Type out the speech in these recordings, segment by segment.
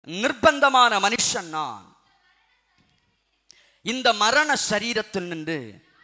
நிர்பந்தமான மனுஷன் நான் இந்த மரண சரீரத்தில் நின்று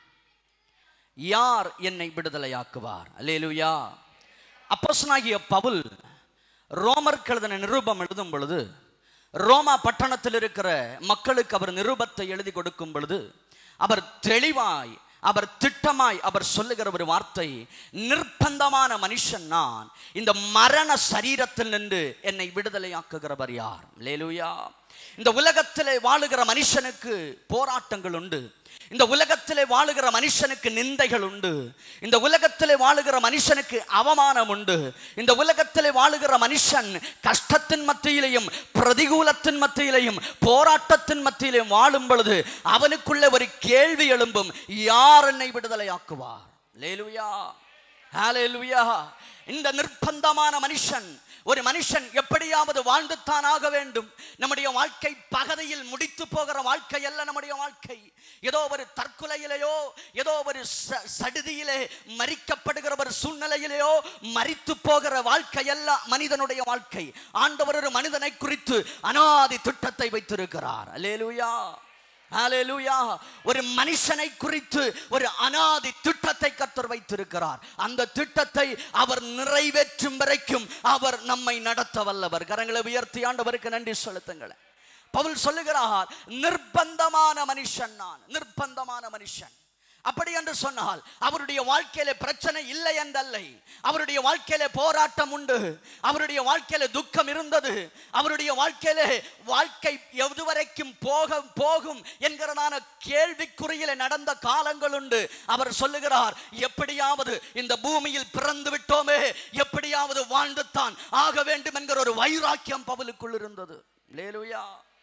யார் என்னை விடுதலையாக்குவார் அல்லேலூயா அப்போஸ்தலனாகிய பவுல் ரோமருக்கு எழுதின நிருபம் எழுதும் பொழுது ரோமா பட்டணத்தில் இருக்கிற மக்களுக்கு அவர் நிருபத்தை எழுதி கொடுக்கும் பொழுது அவர் தெளிவாய் அவர் திட்டமாய் அவர் சொல்லுகிற ஒரு வார்த்தை நிர்பந்தமான மனுஷன் நான் இந்த மரண சரீரத்தில் நின்று என்னை விடுதலையாக்குகிறவர் யார் லேலுயா இந்த உலகத்திலே வாழுகிற மனுஷனுக்கு போராட்டங்கள் உண்டு இந்த உலகத்திலே வாழுகிற மனுஷனுக்கு நிந்தைகள் உண்டு இந்த உலகத்திலே வாழுகிற மனுஷனுக்கு அவமானம் உண்டு இந்த உலகத்திலே வாழுகிற மனுஷன் கஷ்டத்தின் மத்தியிலையும் பிரதிகூலத்தின் மத்தியிலையும் போராட்டத்தின் மத்தியிலையும் வாழும் பொழுது அவனுக்குள்ள ஒரு கேள்வி எழும்பும் யார் என்னை விடுதலையாக்குவார் லேலுயா ஹalleluya இந்த நிர்பந்தமான மனுஷன் ஒரு மனுஷன் எப்படியாவது வாழ்ந்துத்தான் ஆக வேண்டும் நம்முடைய வாழ்க்கை பகதையில் முடித்து போகிற வாழ்க்கை அல்ல நம்முடைய வாழ்க்கை ஏதோ ஒரு தற்கொலையிலேயோ ஏதோ ஒரு ச- சடுதியிலே மறிக்கப்படுகிற ஒரு சூழ்நிலையிலேயோ மறித்து போகிற வாழ்க்கை அல்ல மனிதனுடைய வாழ்க்கை ஆண்டவர் ஒரு மனிதனை குறித்து அனாதி திட்டத்தை வைத்திருக்கிறார் அல்லேலூயா ஹalleluya ஒரு மனுஷனை குறித்து ஒரு அனாதி திட்டத்தை கர்த்தர் வைத்திருக்கிறார் அந்த திட்டத்தை அவர் நிறைவேற்றும் வரைக்கும் அவர் நம்மை நடத்த வல்லவர் கரங்களை உயர்த்தி ஆண்டவருக்கு நன்றி செலுத்துங்களேன் பவுல் சொல்லுகிறார் நிர்பந்தமான மனுஷன் நான் நிர்பந்தமான மனுஷன் அப்படி என்று சொன்னால் அவருடைய வாழ்க்கையில பிரச்சனை இல்லை என்றல்லை அவருடைய வாழ்க்கையில போராட்டம் உண்டு அவருடைய வாழ்க்கையில துக்கம் இருந்தது அவருடைய வாழ்க்கையில வாழ்க்கை எதுவரைக்கும் போக போகும் என்கிறதான கேள்விக்குறியில நடந்த காலங்கள் உண்டு அவர் சொல்லுகிறார் எப்படியாவது இந்த பூமியில் பிறந்து விட்டோமே எப்படியாவது வாழ்ந்துத்தான் ஆக வேண்டும் என்கிற ஒரு வைராக்கியம் பவுலுக்குள் இருந்தது லேலுயா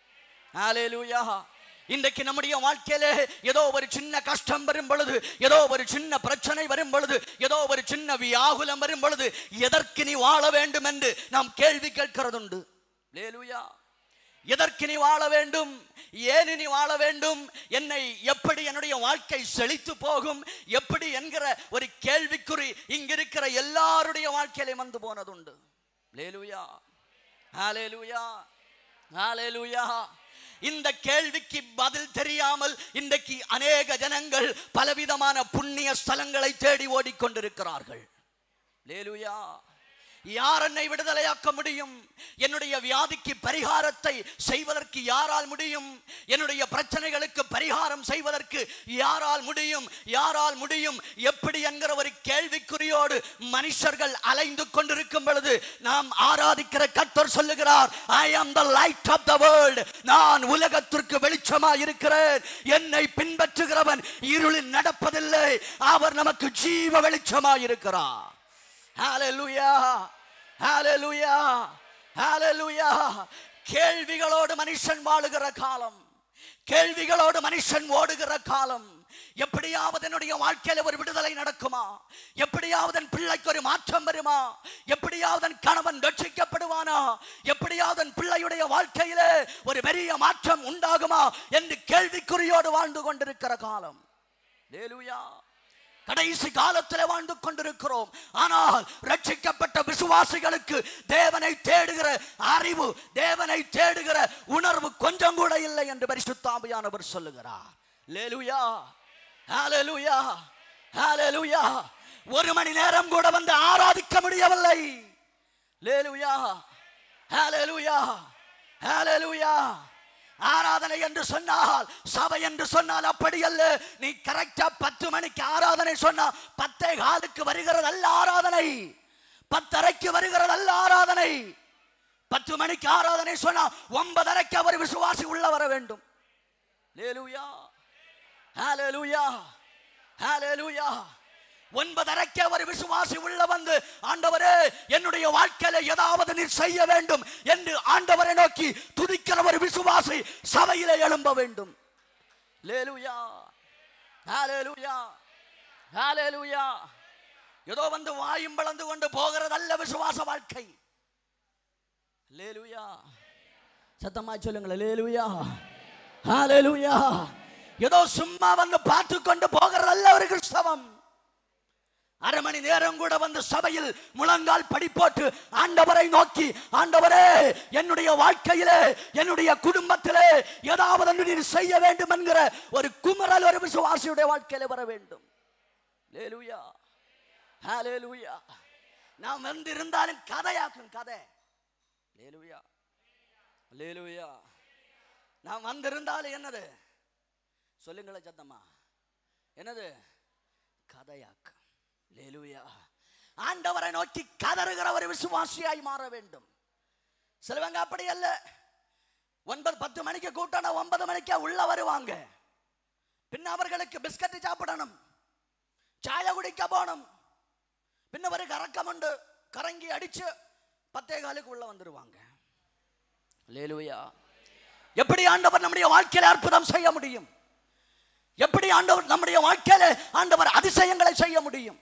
ஹalleluya இன்றைக்கு நம்முடைய வாழ்க்கையிலே ஏதோ ஒரு சின்ன கஷ்டம் வரும் பொழுது ஏதோ ஒரு சின்ன பிரச்சனை வரும் பொழுது ஏதோ ஒரு சின்ன வியாகுலம் வரும் பொழுது எதற்கு நீ வாழ வேண்டும் என்று நாம் கேள்வி கேட்கிறதுண்டு லேலுயா எதற்கு நீ வாழ வேண்டும் ஏன் நீ வாழ வேண்டும் என்னை எப்படி என்னுடைய வாழ்க்கை செழித்து போகும் எப்படி என்கிற ஒரு கேள்விக்குறி இங்கிருக்கிற எல்லாருடைய வாழ்க்கையிலே வந்து போனதுண்டு லேலுயா ஹalleluya ஹalleluya இந்த கேள்விக்கு பதில் தெரியாமல் இன்றைக்கு அநேக ஜனங்கள் பலவிதமான புண்ணிய ஸ்தலங்களை தேடி ஓடிக்கொண்டிருக்கிறார்கள் லேலுயா யார் என்னை விடுதலையாக்க முடியும் என்னுடைய வியாதிக்கு பரிகாரத்தை செய்வதற்கு யாரால் முடியும் என்னுடைய பிரச்சனைகளுக்கு பரிகாரம் செய்வதற்கு யாரால் முடியும் யாரால் முடியும் எப்படி என்கிற ஒரு கேள்விக்குறியோடு மனுஷர்கள் அலைந்து கொண்டிருக்கும் பொழுது நாம் ஆராதிக்கிற கர்த்தர் சொல்லுகிறார் I am the light of the world நான் உலகத்திற்கு வெளிச்சமாய் இருக்கிறேன் என்னை பின்பற்றுகிறவன் இருளில் நடப்பதில்லை அவர் நமக்கு ஜீவ வெளிச்சமாய் இருக்கிறார் ஹalleluya ஹalleluya ஹalleluya கேள்விகளோடு மனுஷன் வாழுகிற காலம் கேள்விகளோடு மனுஷன் ஓடுகிற காலம் எப்படியாவது என்னுடைய வாழ்க்கையில ஒரு விடுதலை நடக்குமா எப்படியாவது என் பிள்ளைக்கு ஒரு மாற்றம் வருமா எப்படியாவது என் கணவன் ரட்சிக்கப்படுவானா எப்படியாவது என் பிள்ளையுடைய வாழ்க்கையிலே ஒரு பெரிய மாற்றம் உண்டாகுமா என்று கேள்விக்குறியோடு வாழ்ந்து கொண்டிருக்கிற காலம் லேலுயா கடைசி காலத்தில் வாழ்ந்து கொண்டிருக்கிறோம் ஆனால் ரட்சிக்கப்பட்ட விசுவாசிகளுக்கு தேவனை தேடுகிற அறிவு தேவனை தேடுகிற உணர்வு கொஞ்சம் கூட இல்லை என்று பரிசுத்தாமியானவர் சொல்லுகிறார் லேலுயா ஹalleluya ஹalleluya ஒரு மணி நேரம் கூட வந்து ஆராதிக்க முடியவில்லை லேலுயா ஹalleluya ஹalleluya ஆராதனை என்று சொன்னால் சபை என்று சொன்னால் அப்படி அல்ல நீ கரெக்டா பத்து மணிக்கு ஆராதனை சொன்னா பத்தே காலுக்கு வருகிறது அல்ல ஆராதனை பத்தரைக்கு வருகிறது அல்ல ஆராதனை பத்து மணிக்கு ஆராதனை சொன்னா ஒன்பதரைக்கு அவர் விசுவாசி உள்ள வர வேண்டும் லேலுயா ஹalleluya ஹalleluya ஒன்பதரைக்கு அவர் விசுவாசி உள்ள வந்து ஆண்டவரே என்னுடைய வாழ்க்கையில ஏதாவது நீர் செய்ய வேண்டும் என்று ஆண்டவரை நோக்கி துதிக்கிற ஒரு விசுவாசி சபையிலே எழும்ப வேண்டும் லேலுயா ஹalleluya ஹalleluya ஏதோ வந்து வாயும் பளந்து கொண்டு போகிறதல்ல விசுவாச வாழ்க்கை லேலுயா சத்தமா சொல்லுங்களேன் லேலுயா ஹalleluya ஏதோ சும்மா வந்து பார்த்து கொண்டு போகிறதல்ல ஒரு கிறிஸ்தவம் அரை மணி நேரம் கூட வந்து சபையில் முழங்கால் படி போட்டு ஆண்டவரை நோக்கி ஆண்டவரே என்னுடைய வாழ்க்கையிலே என்னுடைய குடும்பத்திலே ஏதாவது ஒன்று நீர் செய்ய வேண்டும் என்கிற ஒரு குமரல் ஒரு விசுவாசியுடைய வாழ்க்கையில வர வேண்டும் லேலுயா ஹalleluya நாம் வந்து இருந்தாலும் கதையாக்கும் கதை லேலுயா லேலுயா நாம் வந்திருந்தாலும் என்னது சொல்லுங்களேன் சத்தம்மா என்னது கதையாக்கும் லேலுயா ஆண்டவரை நோக்கி கதறுகிற ஒரு விசுவாசியாய் மாற வேண்டும் சிலவங்க அப்படி அல்ல ஒன்பது பத்து மணிக்கு கூட்டணும் ஒன்பது மணிக்கு உள்ள வருவாங்க பின்ன அவர்களுக்கு பிஸ்கட் சாப்பிடணும் சாய குடிக்க போகணும் பின்ன ஒரு கறக்கம் உண்டு கரங்கி அடிச்சு பத்தே காலுக்கு உள்ள வந்துருவாங்க லேலுயா எப்படி ஆண்டவர் நம்முடைய வாழ்க்கையில அற்புதம் செய்ய முடியும் எப்படி ஆண்டவர் நம்முடைய வாழ்க்கையில ஆண்டவர் அதிசயங்களை செய்ய முடியும்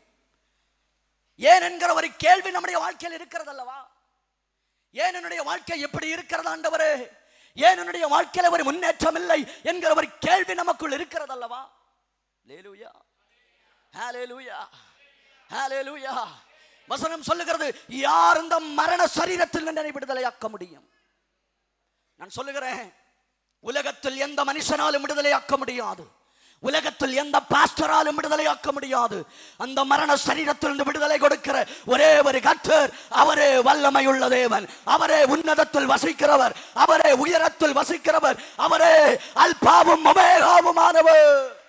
ஏன் என்கிற ஒரு கேள்வி நம்முடைய வாழ்க்கையில் இருக்கிறது அல்லவா ஏன் என்னுடைய வாழ்க்கை எப்படி இருக்கிறது ஆண்டவரே ஏன் என்னுடைய வாழ்க்கையில ஒரு முன்னேற்றம் இல்லை என்கிற ஒரு கேள்வி நமக்குள் இருக்கிறது அல்லவா லேலுயா ஹalleluya ஹalleluya வசனம் சொல்லுகிறது யார் இந்த மரண சரீரத்தில் நின்று விடுதலையாக்க முடியும் நான் சொல்லுகிறேன் உலகத்தில் எந்த மனுஷனாலும் விடுதலையாக்க முடியாது உலகத்தில் எந்த பாஸ்டராலும் விடுதலையாக்க முடியாது அந்த மரண சரீரத்திலிருந்து விடுதலை கொடுக்கிற ஒரே ஒரு கர்த்தர் அவரே வல்லமையுள்ள தேவன் அவரே உன்னதத்தில் வசிக்கிறவர் அவரே உயரத்தில் வசிக்கிறவர் அவரே அல்பாவும் ஒமேகாவுமானவர்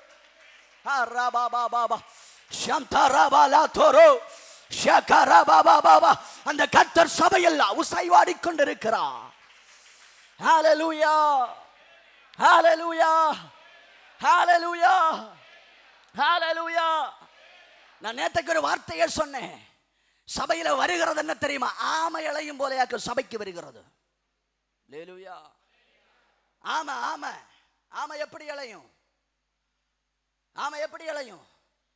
ஹரபாபாபாபா. ஷந்தரபாலாதோரோ. ஷகரபாபாபாபா. அந்த கர்த்தர் சபையில் உசைவாடி கொண்டிருக்கிறார் ஹalleluya ஹalleluya ஹalleluya ஹalleluya நான் நேத்துக்கு ஒரு வார்த்தையை சொன்னேன் சபையில வருகிறது என்ன தெரியுமா ஆமை இளையும் போலையாக்கு சபைக்கு வருகிறது லேலுயா ஆமா ஆமா ஆமா எப்படி இளையும் ஆமா எப்படி இளையும்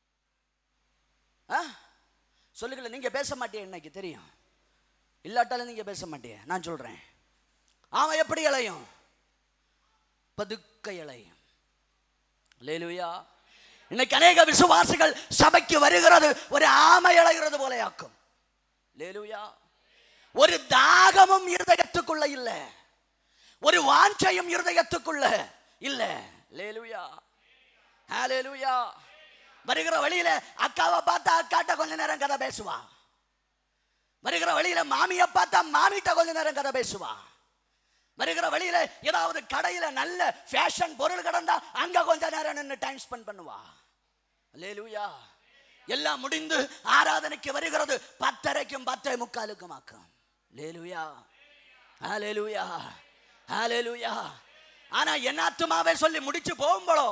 ஆ சொல்லுங்களேன் நீங்க பேச மாட்டீங்க இன்னைக்கு தெரியும் இல்லாட்டாலும் நீங்க பேச மாட்டீங்க நான் சொல்றேன் ஆமா எப்படி இளையும் பதுக்க இளையும் லேலுயா இன்னைக்கு அநேக விசுவாசிகள் சபைக்கு வருகிறது ஒரு ஆமை இளைகிறது போலையாக்கும் லேலுயா ஒரு தாகமும் இருதயத்துக்குள்ள இல்ல ஒரு வாஞ்சையும் இருதயத்துக்குள்ள இல்ல லேலுயா ஹalleluya வருகிற வழியில அக்காவை பார்த்தா அக்காட்ட கொஞ்ச நேரம் கதை பேசுவா வருகிற வழியில மாமியை பார்த்தா மாமிட்ட கொஞ்ச நேரம் கதை பேசுவா வருகிற வழியில ஏதாவது கடையில நல்ல ஃபேஷன் பொருள் கிடந்தா அங்க கொஞ்ச நேரம் நின்று டைம் ஸ்பெண்ட் பண்ணுவா லேலுயா எல்லாம் முடிந்து ஆராதனைக்கு வருகிறது பத்தரைக்கும் பத்தே முக்காலுக்கும் ஆக்கும் லேலுயா ஹalleluya ஹalleluya ஆனா என்னாத்துமாவே சொல்லி முடிச்சு போகும்போளோ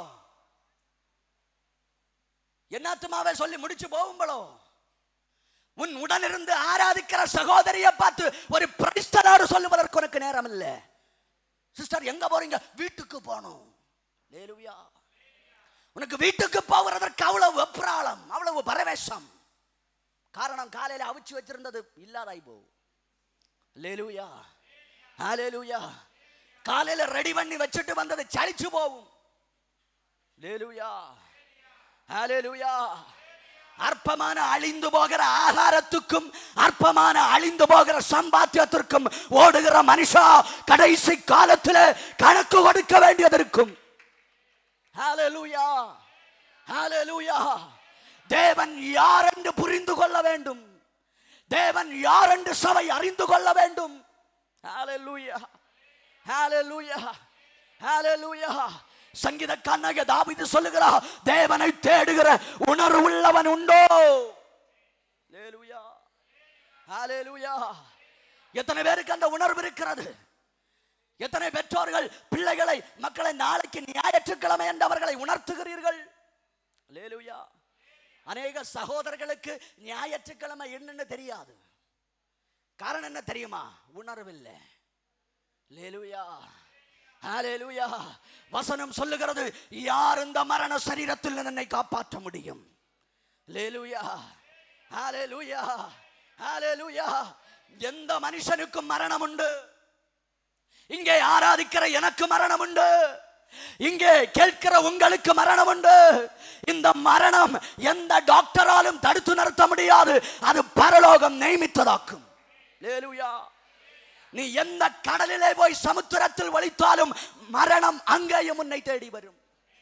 என்னாத்துமாவே சொல்லி முடிச்சு போகும்போளோ உன் உடனிருந்து ஆராதிக்கிற சகோதரியை பார்த்து ஒரு பிரடிஸ்தனாரு சொல்லுவதற்கு உனக்கு நேரம் இல்லை சிஸ்டர் எங்க போறீங்க வீட்டுக்கு போகணும் லேலுயா உனக்கு வீட்டுக்கு போகிறதற்கு அவ்வளவு வெப்ராளம் அவ்வளவு பரவேசம் காரணம் காலையில அவிச்சு வச்சிருந்தது இல்லாதாய் போ லேலுயா ஹalleluya காலையில ரெடி பண்ணி வச்சுட்டு வந்தது சலிச்சு போகும் லேலுயா ஹalleluya அற்பமான அழிந்து போகிற ஆகாரத்துக்கும் அற்பமான அழிந்து போகிற சம்பாத்தியத்திற்கும் ஓடுகிற மனுஷா கடைசி காலத்தில் கணக்கு கொடுக்க வேண்டியது இருக்கும் ஹalleluya ஹalleluya தேவன் யார் என்று புரிந்து கொள்ள வேண்டும் தேவன் யார் என்று சபை அறிந்து கொள்ள வேண்டும் ஹalleluya ஹalleluya ஹalleluya சங்கீதக்காரனாகிய தாவீது சொல்லுகிறார் தேவனை தேடுகிற உணர்வு உள்ளவன் உண்டோ ஹalleluya ஹalleluya எத்தனை பேருக்கு அந்த உணர்வு இருக்கிறது எத்தனை பெற்றோர்கள் பிள்ளைகளை மக்களை நாளைக்கு ஞாயிற்றுக்கிழமை என்று அவர்களை உணர்த்துகிறீர்கள் லேலுயா அநேக சகோதரர்களுக்கு ஞாயிற்றுக்கிழமை என்னன்னு தெரியாது காரணம் என்ன தெரியுமா உணர்வில்லை லேலுயா ஹalleluya வசனம் சொல்லுகிறது யார் இந்த மரண சரீரத்தில் என்னை காப்பாற்ற முடியும் லேலுயா ஹalleluya ஹalleluya எந்த மனுஷனுக்கும் மரணம் உண்டு இங்கே ஆராதிக்கிற எனக்கு மரணம் உண்டு இங்கே கேட்கிற உங்களுக்கு மரணம் உண்டு இந்த மரணம் எந்த டாக்டராலும் தடுத்து நிறுத்த முடியாது அது பரலோகம் நியமித்ததாக்கும் லேலுயா நீ எந்த கடலிலே போய் சமுத்திரத்தில் வலித்தாலும் மரணம் அங்கேயும் உன்னை தேடி வரும்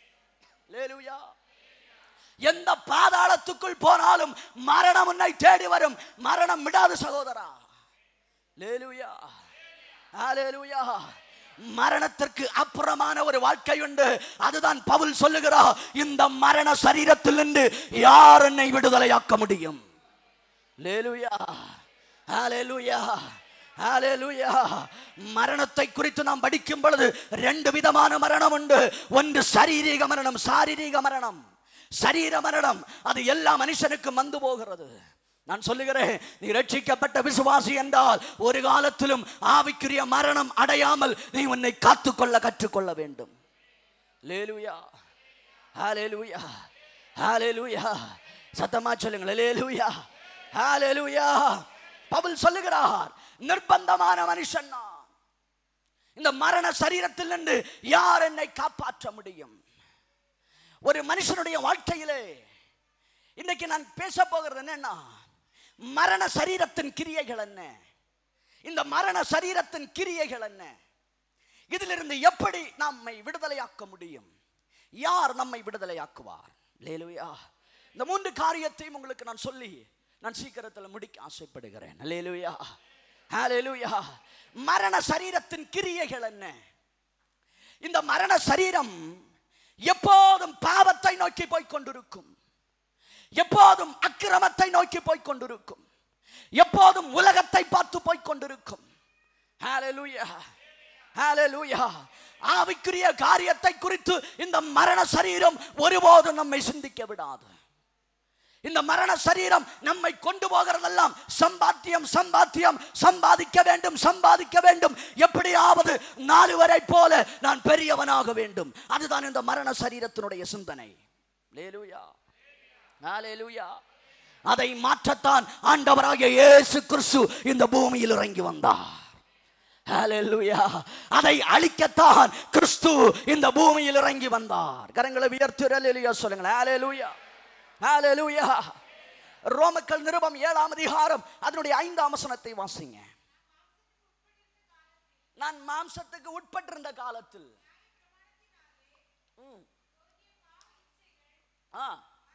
லேலுயா எந்த பாதாளத்துக்குள் போனாலும் மரணம் உன்னை தேடி வரும் மரணம் விடாது சகோதரா லேலுயா ஹalleluya மரணத்திற்கு அப்புறமான ஒரு வாழ்க்கை உண்டு அதுதான் பவுல் சொல்லுகிறா இந்த மரண சரீரத்தில் நின்று யார் என்னை விடுதலையாக்க முடியும் லேலுயா ஹalleluya ஹalleluya மரணத்தை குறித்து நாம் படிக்கும் பொழுது ரெண்டு விதமான மரணம் உண்டு ஒன்று சாரீரிக மரணம் சாரீரிக மரணம் சரீர மரணம் அது எல்லா மனுஷனுக்கும் வந்து போகிறது நான் சொல்லுகிறேன் நீ ரட்சிக்கப்பட்ட விசுவாசி என்றால் ஒரு காலத்திலும் ஆவிக்குரிய மரணம் அடையாமல் நீ உன்னை காத்துக்கொள்ள கற்றுக்கொள்ள வேண்டும் லேலுயா ஹalleluya ஹalleluya சத்தமா சொல்லுங்க லேலுயா ஹalleluya பவுல் சொல்லுகிறார் நிர்பந்தமான மனுஷன் நான் இந்த மரண சரீரத்தில் நின்று யார் என்னை காப்பாற்ற முடியும் ஒரு மனுஷனுடைய வாழ்க்கையிலே இன்னைக்கு நான் பேச போகிறது என்னன்னா மரண சரீரத்தின் கிரியைகள் என்ன இந்த மரண சரீரத்தின் கிரியைகள் என்ன இதிலிருந்து எப்படி நம்மை விடுதலையாக்க முடியும் யார் நம்மை விடுதலையாக்குவார் லேலுயா இந்த மூன்று காரியத்தையும் உங்களுக்கு நான் சொல்லி நான் சீக்கிரத்தில் முடிக்க ஆசைப்படுகிறேன் லேலுயா ஹalleluya மரண சரீரத்தின் கிரியைகள் என்ன இந்த மரண சரீரம் எப்போதும் பாவத்தை நோக்கி போய் கொண்டிருக்கும் எப்போதும் அக்கிரமத்தை நோக்கி போய் கொண்டிருக்கும் எப்போதும் உலகத்தை பார்த்து போய் கொண்டிருக்கும் ஹalleluya ஹalleluya ஆவிக்குரிய காரியத்தை குறித்து இந்த மரண சரீரம் ஒருபோதும் நம்மை சிந்திக்க விடாது இந்த மரண சரீரம் நம்மை கொண்டு போகிறதெல்லாம் சம்பாத்தியம் சம்பாத்தியம் சம்பாதிக்க வேண்டும் சம்பாதிக்க வேண்டும் எப்படியாவது நாலு வரை போல நான் பெரியவனாக வேண்டும் அதுதான் இந்த மரண சரீரத்தினுடைய சிந்தனை லேலுயா ஹalleluya அதை மாற்றத்தான் ஆண்டவராகிய இயேசு கிறிஸ்து இந்த பூமியில் இறங்கி வந்தார் ஹalleluya அதை அழிக்கத்தான் கிறிஸ்து இந்த பூமியில் இறங்கி வந்தார் கரங்களை உயர்த்தி ஹalleluya சொல்லுங்களேன் ஹalleluya ஹalleluya ரோமக்கல் நிருபம் ஏழாம் அதிகாரம் அதனுடைய ஐந்தாம் வசனத்தை வாசிங்க நான் மாம்சத்துக்கு உட்பட்டிருந்த காலத்தில் ம். ஆ.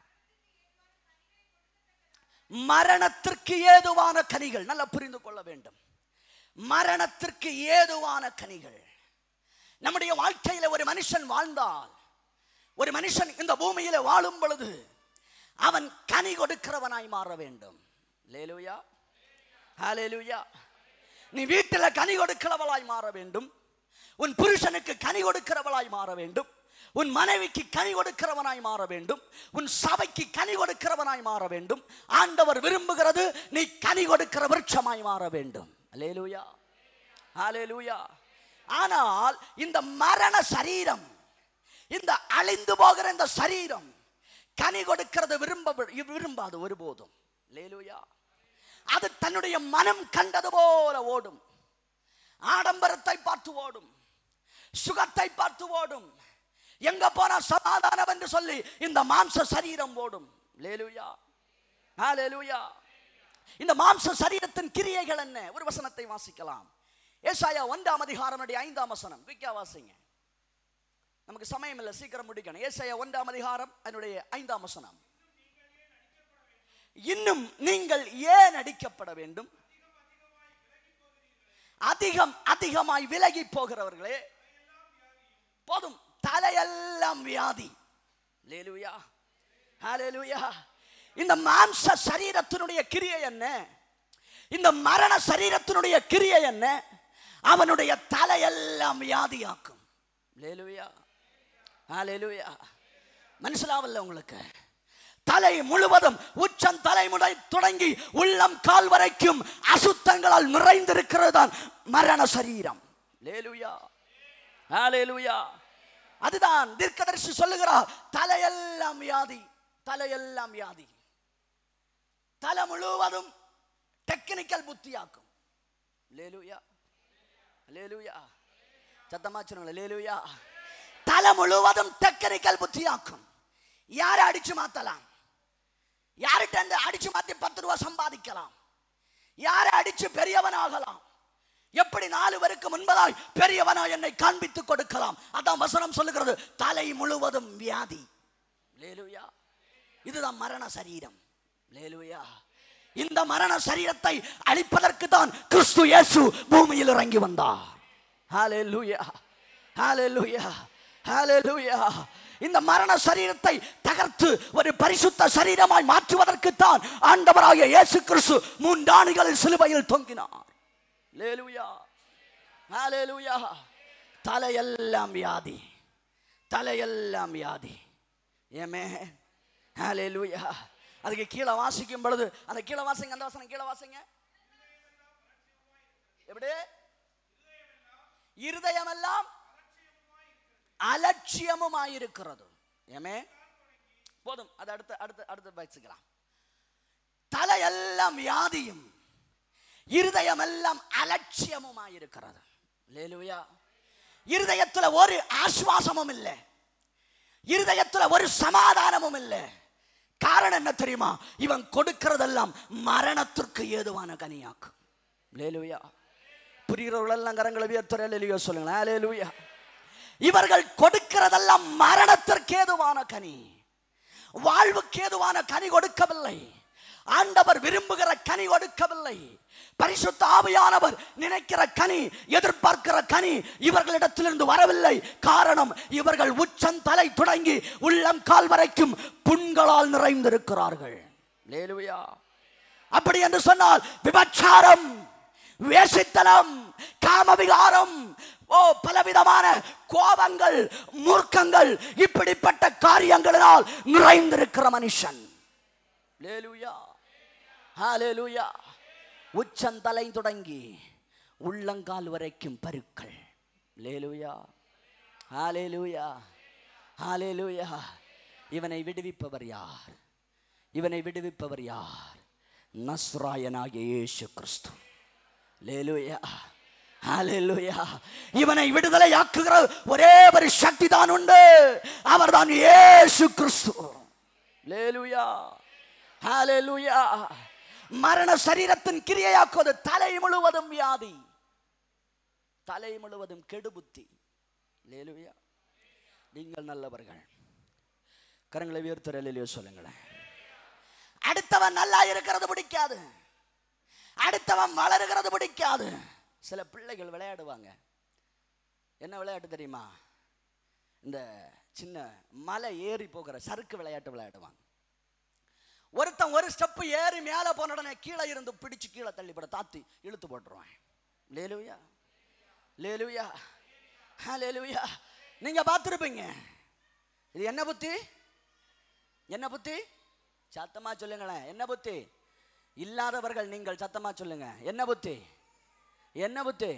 மரணத்திற்கு ஏதுவான கனிகள் நல்லா புரிந்து கொள்ள வேண்டும் மரணத்திற்கு ஏதுவான கனிகள் நம்முடைய வாழ்க்கையில ஒரு மனுஷன் வாழ்ந்தால் ஒரு மனுஷன் இந்த பூமியில வாழும் பொழுது அவன் கனி கொடுக்கிறவனாய் மாற வேண்டும் லேலுயா ஹalleluya நீ வீட்டில் கனி கொடுக்கிறவளாய் மாற வேண்டும் உன் புருஷனுக்கு கனி கொடுக்கிறவளாய் மாற வேண்டும் உன் மனைவிக்கு கனி கொடுக்கிறவனாய் மாற வேண்டும் உன் சபைக்கு கனி கொடுக்கிறவனாய் மாற வேண்டும் ஆண்டவர் விரும்புகிறது நீ கனி கொடுக்கிற விருட்சமாய் மாற வேண்டும் அல்லேலூயா ஹalleluya ஆனால் இந்த மரண சரீரம் இந்த அழிந்து போகிற இந்த சரீரம் கனி கொடுக்கிறது விரும்ப விரும்பாது ஒருபோதும் லேலுயா அது தன்னுடைய மனம் கண்டது போல ஓடும் ஆடம்பரத்தை பார்த்து ஓடும் சுகத்தை பார்த்து ஓடும் எங்க போனா சமாதானம் என்று சொல்லி இந்த மாம்ச சரீரம் ஓடும் லேலுயா ஹalleluya இந்த மாம்ச சரீரத்தின் கிரியைகள் என்ன ஒரு வசனத்தை வாசிக்கலாம் ஏசாயா ஒன்றாம் அதிகாரனுடைய ஐந்தாம் வசனம் குயிக்கா வாசிங்க நமக்கு சமயம் இல்லை சீக்கிரம் முடிக்கணும் ஏசாயா ஒன்றாம் அதிகாரம் அதனுடைய ஐந்தாம் வசனம் இன்னும் நீங்கள் ஏன் அடிக்கப்பட வேண்டும் அதிகம் அதிகமாய் விலகி போகிறவர்களே போதும் தலையெல்லாம் வியாதி லேலுயா ஹalleluya இந்த மாம்ச சரீரத்தினுடைய கிரியை என்ன இந்த மரண சரீரத்தினுடைய கிரியை என்ன அவனுடைய தலையெல்லாம் வியாதியாக்கும் லேலுயா ஹalleluya மனசிலாவல்ல உங்களுக்கு தலை முழுவதும் உச்சம் தலைமுறை தொடங்கி உள்ளம் கால் வரைக்கும் அசுத்தங்களால் நிறைந்திருக்கிறது தான் மரண சரீரம் லேலுயா ஹalleluya அதுதான் தீர்க்கதரிசி சொல்லுகிறார் தலையெல்லாம் வியாதி தலையெல்லாம் வியாதி தலை முழுவதும் டெக்னிக்கல் புத்தியாக்கும் லேலுயா லேலுயா சத்தமா சொல்லுங்க லேலுயா தலை முழுவதும் டெக்னிக்கல் புத்தியாக்கும் யாரை அடிச்சு மாத்தலாம் யார்கிட்ட இருந்து அடிச்சு மாத்தி பத்து ரூபா சம்பாதிக்கலாம் யாரை அடிச்சு பெரியவனாகலாம் எப்படி நாலு பேருக்கு முன்பதாய் பெரியவனா என்னை காண்பித்துக் கொடுக்கலாம் அதான் வசனம் சொல்லுகிறது தலை முழுவதும் வியாதி லேலுயா இதுதான் மரண சரீரம் லேலுயா இந்த மரண சரீரத்தை அழிப்பதற்கு தான் கிறிஸ்து இயேசு பூமியில் இறங்கி வந்தார் ஹalleluya ஹalleluya ஹalleluya இந்த மரண சரீரத்தை தகர்த்து ஒரு பரிசுத்த சரீரமாய் மாற்றுவதற்கு தான் ஆண்டவராகிய இயேசு கிறிஸ்து மூன்றாண்டுகளில் சிலுவையில் தொங்கினார் லேலுயா ஹalleluya தலையெல்லாம் வியாதி தலையெல்லாம் வியாதி ஏமே ஹalleluya அதுக்கு கீழே வாசிக்கும் பொழுது அந்த கீழே வாசிங்க அந்த வசனம் கீழே வாசிங்க எப்படி இருதயமெல்லாம் அலட்சியமுமாயிருக்கிறது ஏமே போதும் அது அடுத்து அடுத்து அடுத்து பேசிக்கலாம் தலையெல்லாம் வியாதியும் இருதயமெல்லாம் அலட்சியமுமாயிருக்கிறது லேலுயா இருதயத்துல ஒரு ஆஸ்வாசமும் இல்லை இருதயத்துல ஒரு சமாதானமும் இல்லை காரணம் என்ன தெரியுமா இவன் கொடுக்கிறதெல்லாம் மரணத்திற்கு ஏதுவான கனியாக்கும் லேலுயா புரிகிறவர்களெல்லாம் கரங்களை உயர்த்துற லேலுயா சொல்லுங்களேன் லேலுயா இவர்கள் கொடுக்கிறதெல்லாம் மரணத்திற்கு ஏதுவான கனி வாழ்வுக்கு ஏதுவான கனி கொடுக்கவில்லை ஆண்டவர் விரும்புகிற கனி கொடுக்கவில்லை பரிசுத்த ஆவியானவர் நினைக்கிற கனி எதிர்பார்க்கிற கனி இவர்களிடத்திலிருந்து வரவில்லை காரணம் இவர்கள் உச்சந்தலை தொடங்கி உள்ளம் கால் வரைக்கும் புண்களால் நிறைந்திருக்கிறார்கள் லேலுயா அப்படி என்று சொன்னால் விபச்சாரம் வேசித்தனம் காமவிகாரம் ஓ பலவிதமான கோபங்கள் மூர்க்கங்கள் இப்படிப்பட்ட காரியங்களினால் நிறைந்திருக்கிற மனுஷன் லேலுயா ஹalleluya உச்சந்தலை தொடங்கி உள்ளங்கால் வரைக்கும் பருக்கள் லேலுயா ஹalleluya ஹalleluya இவனை விடுவிப்பவர் யார் இவனை விடுவிப்பவர் யார் நஸ்ராயனாகிய இயேசு கிறிஸ்து லேலுயா ஹalleluya இவனை விடுதலை ஆக்குகிற ஒரே ஒரு சக்தி தான் உண்டு அவர்தான் இயேசு கிறிஸ்து லேலுயா ஹalleluya மரண சரீரத்தின் கிரியையாக்குவது தலை முழுவதும் வியாதி தலை முழுவதும் கெடுபுத்தி லேலுயா நீங்கள் நல்லவர்கள் கரங்களை உயர்த்துறையிலேயோ சொல்லுங்களேன் அடுத்தவன் நல்லா இருக்கிறது பிடிக்காது அடுத்தவன் வளருகிறது பிடிக்காது சில பிள்ளைகள் விளையாடுவாங்க என்ன விளையாட்டு தெரியுமா இந்த சின்ன மலை ஏறி போகிற சறுக்கு விளையாட்டு விளையாடுவாங்க ஒருத்தன் ஒரு ஸ்டெப்பு ஏறி மேலே போன உடனே கீழே இருந்து பிடிச்சு கீழே தள்ளி போட தாத்தி இழுத்து போட்டுருவான் லேலுயா லேலுயா ஆ லேலுயா நீங்க பார்த்துருப்பீங்க இது என்ன புத்தி என்ன புத்தி சத்தமா சொல்லுங்களேன் என்ன புத்தி இல்லாதவர்கள் நீங்கள் சத்தமா சொல்லுங்க என்ன புத்தி என்ன புத்தி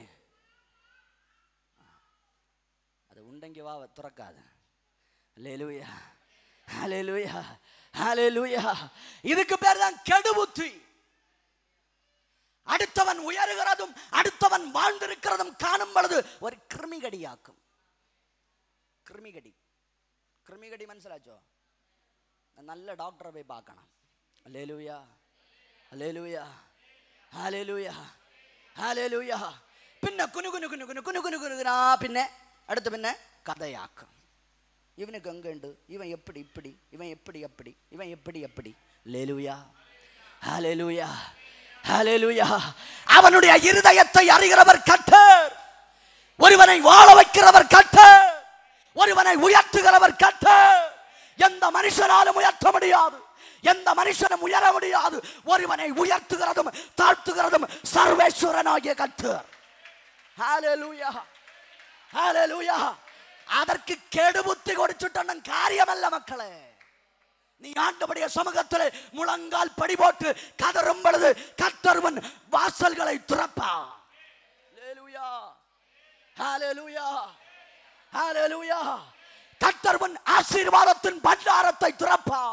அது உண்டங்கி வா துறக்காது லேலுயா ஹalleluya ஹalleluya இதுக்கு பேர் தான் கெடு புத்தி அடுத்தவன் உயருகிறதும் அடுத்தவன் வாழ்ந்திருக்கிறதும் காணும் பொழுது ஒரு கிருமிகடியாக்கும் கிருமிகடி கிருமிகடி മനസ്സിലാച്ചോ நல்ல டாக்டரை போய் பார்க்கணும் லேலுயா லேலுயா ஹalleluya ஹalleluya പിന്നെ കുനു കുനു കുനു കുനു കുനു കുനു കുനു കുനാ പിന്നെ അടുത്ത് പിന്നെ കഥയാക്കും இவனுக்கு அங்க உண்டு இவன் எப்படி இப்படி இவன் எப்படி அப்படி இவன் எப்படி எப்படி லேலுயா ஹalleluya ஹalleluya அவனுடைய இருதயத்தை அறிகிறவர் கர்த்தர் ஒருவனை வாழ வைக்கிறவர் கர்த்தர் ஒருவனை உயர்த்துகிறவர் கர்த்தர் எந்த மனுஷனாலும் உயர்த்த முடியாது எந்த மனுஷனும் உயர முடியாது ஒருவனை உயர்த்துகிறதும் தாழ்த்துகிறதும் சர்வேஸ்வரனாகிய கர்த்தர் ஹalleluya ஹalleluya அதற்கு கெடுபுத்தி கொடுத்துட்டோம் காரியமல்ல மக்களே நீ ஆண்டவருடைய சமூகத்தில் முழங்கால் படி போட்டு கதறும் பொழுது கத்தர்வன் வாசல்களை துறப்பா ஹalleluya ஹalleluya ஹalleluya கத்தர்வன் ஆசீர்வாதத்தின் பண்டாரத்தை துறப்பா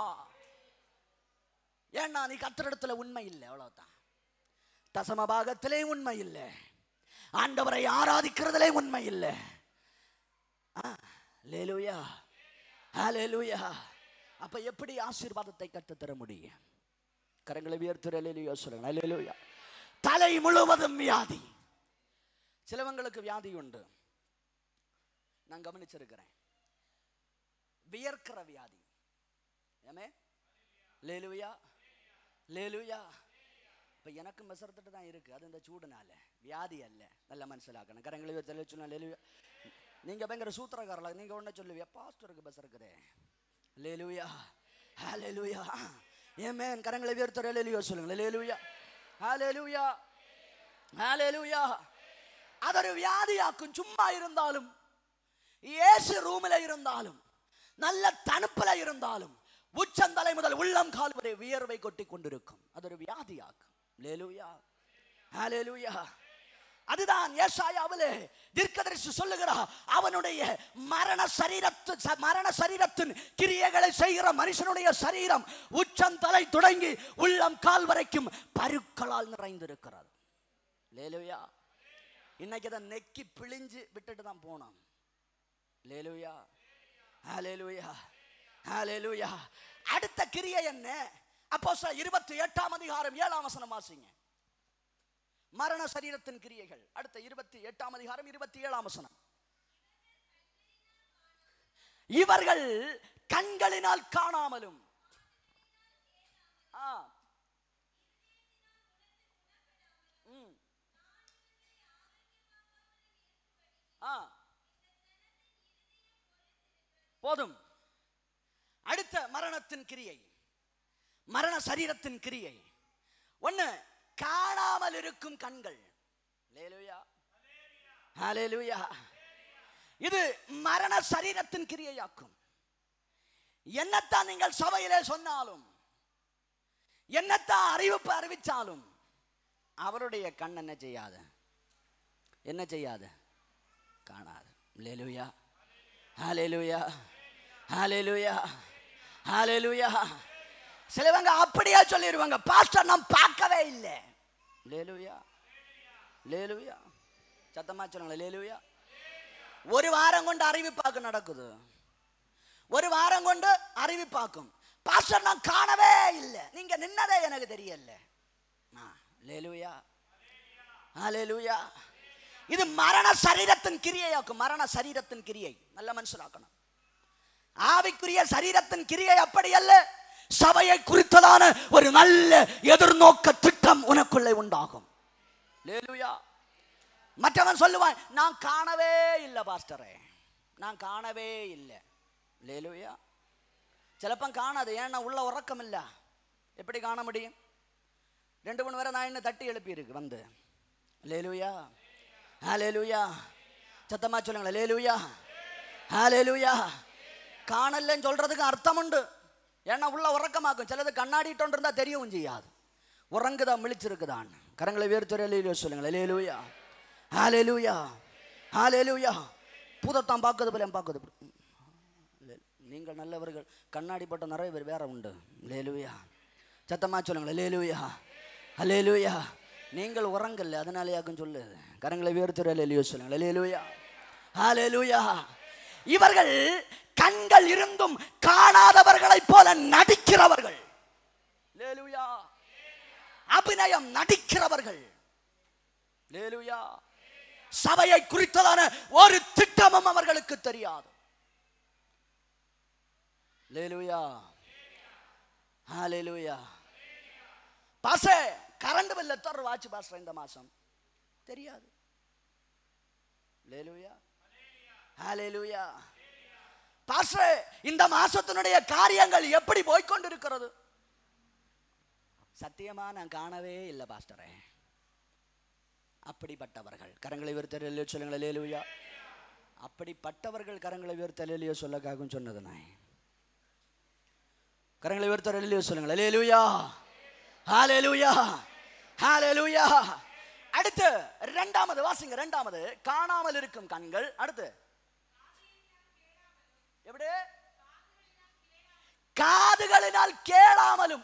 ஏன்னா நீ கத்தரிடத்துல உண்மை இல்லை அவ்வளவுதான் தசம பாகத்திலே உண்மை இல்லை ஆண்டவரை ஆராதிக்கிறதிலே உண்மை இல்லை லேலுயா ஹalleluya அப்ப எப்படி ஆசீர்வாதத்தை கற்றுத்தர முடியும் கரங்களை உயர்த்துற லேலுயா சொல்லுங்க லேலுயா தலை முழுவதும் வியாதி சிலவங்களுக்கு வியாதி உண்டு நான் கவனிச்சிருக்கிறேன் வியர்க்கிற வியாதி ஏமே லேலுயா லேலுயா இப்போ எனக்கும் விசரத்துட்டு தான் இருக்கு அது இந்த சூடுனால வியாதி அல்ல நல்ல மனசிலாக்கணும் கரங்களை தெளிவு சொன்னா லேலுயா நீங்க பயங்கர சூத்திரக்காரல நீங்க ஒன்ன சொல்லுவியா பாஸ்டருக்கு பஸ் இருக்குதே லேலுயா ஹalleluya ஏமேன் கரங்களை உயர்த்துற லேலுயா சொல்லுங்க லேலுயா ஹalleluya ஹalleluya அதொரு வியாதியாக்கும் சும்மா இருந்தாலும் ஏசு ரூமில் இருந்தாலும் நல்ல தணுப்புல இருந்தாலும் உச்சந்தலை முதல் உள்ளம் கால் வரை வியர்வை கொட்டி கொண்டிருக்கும் அது ஒரு வியாதியாக்கும் லேலுயா ஹalleluya அதுதான் ஏசாயாவிலே தீர்க்கதரிசி சொல்லுகிறார் அவனுடைய மரண சரீரத்து ச- மரண சரீரத்தின் கிரியைகளை செய்கிற மனுஷனுடைய சரீரம் உச்சந்தலை தொடங்கி உள்ளம் கால் வரைக்கும் பருக்களால் நிறைந்திருக்கிறது லேலுயா இன்னைக்கு அதை நெக்கி பிழிஞ்சு விட்டுட்டு தான் போனோம் லேலுயா ஹalleluya ஹalleluya அடுத்த கிரியை என்ன அப்போஸ்தலர் இருபத்தி எட்டாம் அதிகாரம் ஏழாம் வசனம் வாசிங்க மரண சரீரத்தின் கிரியைகள் அடுத்த இருபத்தி எட்டாம் அதிகாரம் இருபத்தி ஏழாம் வசனம் இவர்கள் கண்களினால் காணாமலும் ஆ ம். ஆ போதும் அடுத்த மரணத்தின் கிரியை மரண சரீரத்தின் கிரியை ஒண்ணு காணாமல் இருக்கும் கண்கள் லேலுயா ஹalleluya இது மரண சரீரத்தின் கிரியையாக்கும் என்னத்தான் நீங்கள் சபையிலே சொன்னாலும் என்னத்தான் அறிவிப்பு அறிவிச்சாலும் அவருடைய கண் என்ன செய்யாது என்ன செய்யாது காணாது லேலுயா ஹalleluya ஹalleluya ஹalleluya சிலவங்க அப்படியே சொல்லிடுவாங்க பாஸ்டர் நான் பார்க்கவே இல்லை லேலுயா லேலுயா சத்தமா சொல்லுங்க லேலுயா ஒரு வாரம் கொண்டு அறிவிப்பாக்கு நடக்குது ஒரு வாரம் கொண்டு அறிவிப்பாக்கும் பாஸ்டர் நான் காணவே இல்லை நீங்க நின்னதே எனக்கு தெரியல ஆ, லேலுயா ஹalleluya இது மரண சரீரத்தின் கிரியையாக்கும் மரண சரீரத்தின் கிரியை நல்ல மனுஷனாக்கணும் ஆவிக்குரிய சரீரத்தின் கிரியை அப்படி அல்ல சபையை குறித்ததான ஒரு நல்ல எதிர்நோக்க திட்டம் உனக்குள்ளே உண்டாகும் லேலுயா மற்றவன் சொல்லுவான் நான் காணவே இல்லை பாஸ்டரே நான் காணவே இல்லை லேலுயா சிலப்பம் காணாது ஏன்னா உள்ள உறக்கம் இல்ல எப்படி காண முடியும் ரெண்டு மூணு பேரை நான் என்ன தட்டி எழுப்பி இருக்கு வந்து லேலுயா ஹalleluya சத்தமா சொல்லுங்களேன் லேலுயா ஹalleluya காணலன்னு சொல்றதுக்கு அர்த்தம் உண்டு ஏன்னா உள்ள உறக்கமாக்கும் சிலது கண்ணாடிட்டோன் இருந்தா தெரியவும் செய்யாது உறங்குதா மிளிச்சிருக்குதான் கரங்களை வேறு லேலுயா சொல்லுங்களேன் லேலுயா ஹalleluya ஹalleluya பூதத்தான் பார்க்குது போல பார்க்குது போல. லே- நீங்கள் நல்லவர்கள் கண்ணாடி போட்ட நிறைய பேர் வேற உண்டு லேலுயா சத்தமா சொல்லுங்களேன் லேலுயா லேலுயா நீங்கள் உறங்கல்ல அதனாலயாக்கும் சொல்லு கரங்களை வேறு லேலுயா சொல்லுங்களேன் லேலுயா ஹalleluya இவர்கள் கண்கள் இருந்தும் காணாதவர்களைப் போல நடிக்கிறவர்கள் லேலுயா அபிநயம் நடிக்கிறவர்கள் லேலுயா சபையை குறித்ததான ஒரு திட்டமும் அவர்களுக்கு தெரியாது லேலுயா ஹalleluya பாசே கரண்ட் பில் எத்தனை வாட்ச் பாஸ்டர் இந்த மாசம் தெரியாது லேலுயா ஹalleluya பாஸ்டர் இந்த மாசத்தினுடைய காரியங்கள் எப்படி போய்க்கொண்டிருக்கிறது சத்தியமா நான் காணவே இல்லை பாஸ்டரே அப்படிப்பட்டவர்கள் கரங்களை உயர்த்தலையோ சொல்லுங்களேன் லேலுயா அப்படிப்பட்டவர்கள் கரங்களை உயர்த்தலையோ சொல்லக்காகவும் சொன்னது நான் கரங்களை உயர்த்தலையோ சொல்லுங்களேன் லேலுயா ஹalleluya ஹalleluya அடுத்து இரண்டாமது வாசிங்க இரண்டாமது காணாமல் இருக்கும் கண்கள் அடுத்து எப்படி காதுகளினால் கேளாமலும்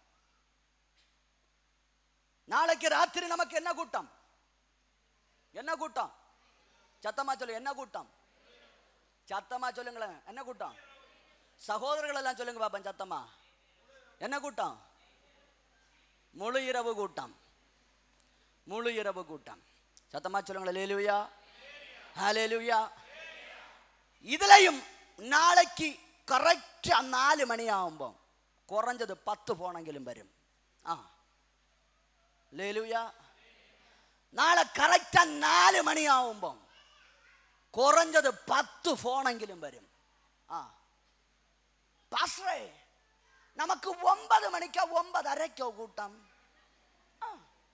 நாளைக்கு ராத்திரி நமக்கு என்ன கூட்டம் என்ன கூட்டம் சத்தமா சொல்லு என்ன கூட்டம் சத்தமா சொல்லுங்களேன் என்ன கூட்டம் சகோதரர்கள் எல்லாம் சொல்லுங்க பாப்பா சத்தமா என்ன கூட்டம் முழு இரவு கூட்டம் முழு இரவு கூட்டம் சத்தமா சொல்லுங்களேன் லேலுயா ஹalleluya ഇതിലെയും നാളേക്ക് കറക്റ്റ് ആ നാല് മണിയാവുമ്പോൾ കുറഞ്ഞത് പത്ത് ഫോണെങ്കിലും വരും ആ ലേലുയ നാളെ കറക്റ്റ് ആ നാല് മണിയാവുമ്പോൾ കുറഞ്ഞത് പത്ത് ഫോണെങ്കിലും വരും ആ പാസ്റ്ററേ നമുക്ക് ഒമ്പത് മണിക്കോ ഒമ്പതരയ്ക്കോ കൂട്ടം ആ.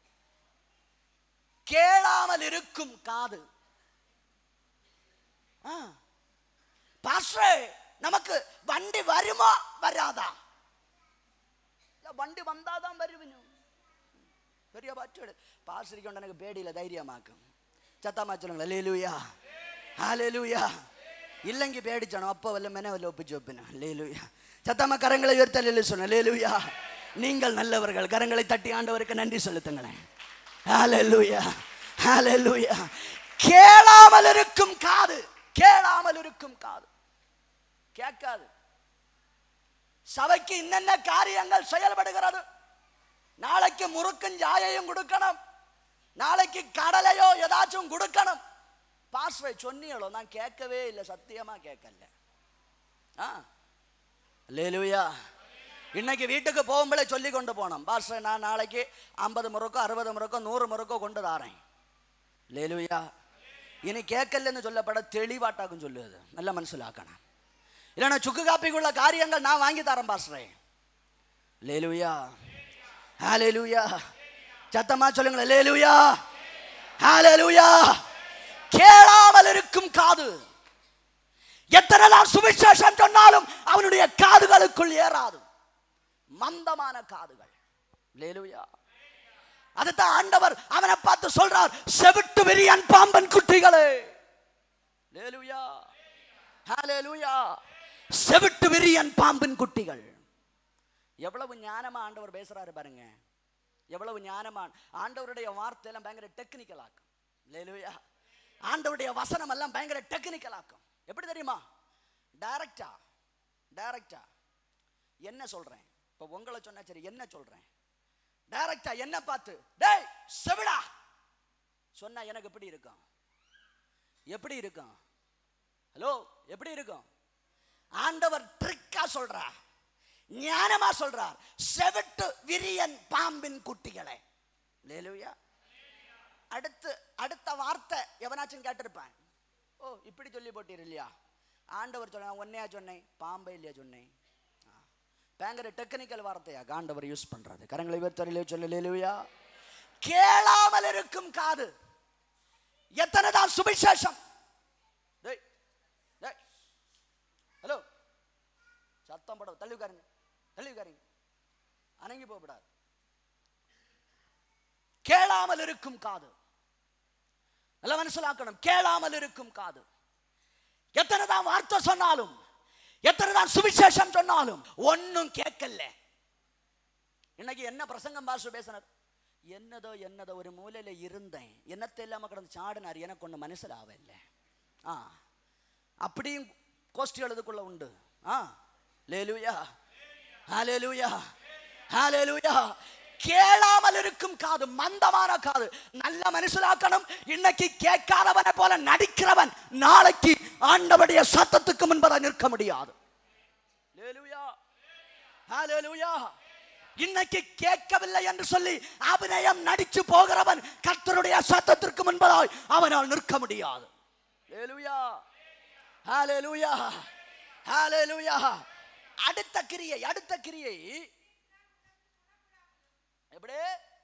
കേളാമലിരിക്കും കാത് ആ പാസ്റ്ററേ നമുക്ക് വണ്ടി വരുമോ വരാതാ இல்ல, வண்டி வந்தாதான் வருவினு பெரிய பாட்டு பாஸ்டரிக்கு எனக்கு பேடியில தைரியமாக்கும் சத்தமா சொல்லுங்களேன் லேலுயா ஹalleluya இல்லைங்க பேடிச்சணும் அப்போ வல்ல மென வல்ல ஒப்பிச்சு ஒப்பின லேலுயா சத்தமா கரங்களை உயர்த்தல சொன்ன லேலுயா நீங்கள் நல்லவர்கள் கரங்களை தட்டி ஆண்டவருக்கு நன்றி செலுத்துங்களேன் ஹalleluya ஹalleluya கேளாமல் இருக்கும் காது கேளாமல் இருக்கும் காது கேட்காது சபைக்கு இன்னென்ன காரியங்கள் செயல்படுகிறது நாளைக்கு முறுக்கும் ஜாயையும் கொடுக்கணும் நாளைக்கு கடலையோ ஏதாச்சும் கொடுக்கணும் பாஸ்வை சொன்னீங்களோ நான் கேட்கவே இல்லை சத்தியமா கேட்கல ஆ லேலுயா இன்னைக்கு வீட்டுக்கு போகும்போதே சொல்லி கொண்டு போனோம் பாஸ்டர் நான் நாளைக்கு ஐம்பது முறுக்கோ அறுபது முறுக்கோ நூறு முறுக்கோ கொண்டு தாரேன் லேலுயா இனி கேட்கலன்னு சொல்லப்பட தெளிவாட்டாக்கும் சொல்லுது நல்ல മനസ്സിലാക്കണം இல்லைன்னா சுக்கு காப்பிக்குள்ள காரியங்கள் நான் வாங்கி தரேன் பாஸ்டரே லேலுயா ஹalleluya சத்தமா சொல்லுங்களேன் லேலுயா ஹalleluya கேளாமல் இருக்கும் காது எத்தனை நாள் சுவிசேஷம் சொன்னாலும் அவனுடைய காதுகளுக்குள் ஏறாது மந்தமான காதுகள் லேலுயா அதுதான் ஆண்டவர் அவனை பார்த்து சொல்றார் செவிட்டு வெறியன் பாம்பன் குட்டிகளே லேலுயா ஹalleluya செவிட்டு வெறியன் பாம்பின் குட்டிகள் எவ்வளவு ஞானமா ஆண்டவர் பேசுறாரு பாருங்க எவ்வளவு ஞானமா ஆண்டவருடைய வார்த்தையெல்லாம் பயங்கர டெக்னிக்கல் ஆக்கும் லேலுயா ஆண்டவருடைய வசனம் எல்லாம் பயங்கர டெக்னிக்கல் ஆக்கும் எப்படி தெரியுமா டைரக்டா டைரக்டா என்ன சொல்றேன் இப்போ உங்களை சொன்னா சரி என்ன சொல்றேன் டைரக்டா என்ன பார்த்து டேய் செவிடா சொன்னா எனக்கு எப்படி இருக்கும் எப்படி இருக்கும் ஹலோ எப்படி இருக்கும் ஆண்டவர் ட்ரிக்கா சொல்றார் ஞானமா சொல்றார் செவிட்டு விரியன் பாம்பின் குட்டிகளே லேலுயா அடுத்து அடுத்த வார்த்தை எவனாச்சும் கேட்டிருப்பான் ஓ இப்படி சொல்லி போட்டீர் இல்லையா ஆண்டவர் சொல்ல ஒன்னையா சொன்னேன் பாம்பை இல்லையா சொன்னேன் ஆ. பயங்கர டெக்னிக்கல் வார்த்தையா ஆண்டவர் யூஸ் பண்றது கரங்களை உயர்த்தறிலே சொல்ல லேலுயா கேளாமல் இருக்கும் காது எத்தனை தான் சுவிசேஷம் டேய் டேய் ஹலோ சத்தம் போட தள்ளி உட்காருங்க தள்ளி உட்காருங்க அணங்கி போகக்கூடாது கேளாமல் இருக்கும் காது நல்ல மனசிலாக்கணும் கேளாமல் இருக்கும் காது எத்தனை தான் வார்த்தை சொன்னாலும் எத்தனை தான் சுவிசேஷம் சொன்னாலும் ஒன்னும் கேட்கல இன்னைக்கு என்ன பிரசங்கம் பாசு பேசினார் என்னதோ என்னதோ ஒரு மூலையில இருந்தேன் என்னத்தை இல்லாம கிடந்து சாடினார் எனக்கு ஒண்ணு மனசிலாவல்ல ஆ அப்படியும் கோஷ்டி எழுதுக்குள்ள உண்டு ஆ லேலுயா ஹalleluya ஹalleluya கேளாமல் இருக்கும் காது மந்தமான காது நல்ல மனுஷனாக்கணும் இன்னைக்கு கேட்காதவனை போல நடிக்கிறவன் நாளைக்கு ஆண்டவருடைய சத்தத்துக்கு முன்பதாக நிற்க முடியாது லேலுயா ஹalleluya இன்னைக்கு கேட்கவில்லை என்று சொல்லி அபிநயம் நடிச்சு போகிறவன் கர்த்தருடைய சத்தத்திற்கு முன்பதாய் அவனால் நிற்க முடியாது லேலுயா ஹalleluya ஹalleluya அடுத்த கிரியை அடுத்த கிரியை எப்படி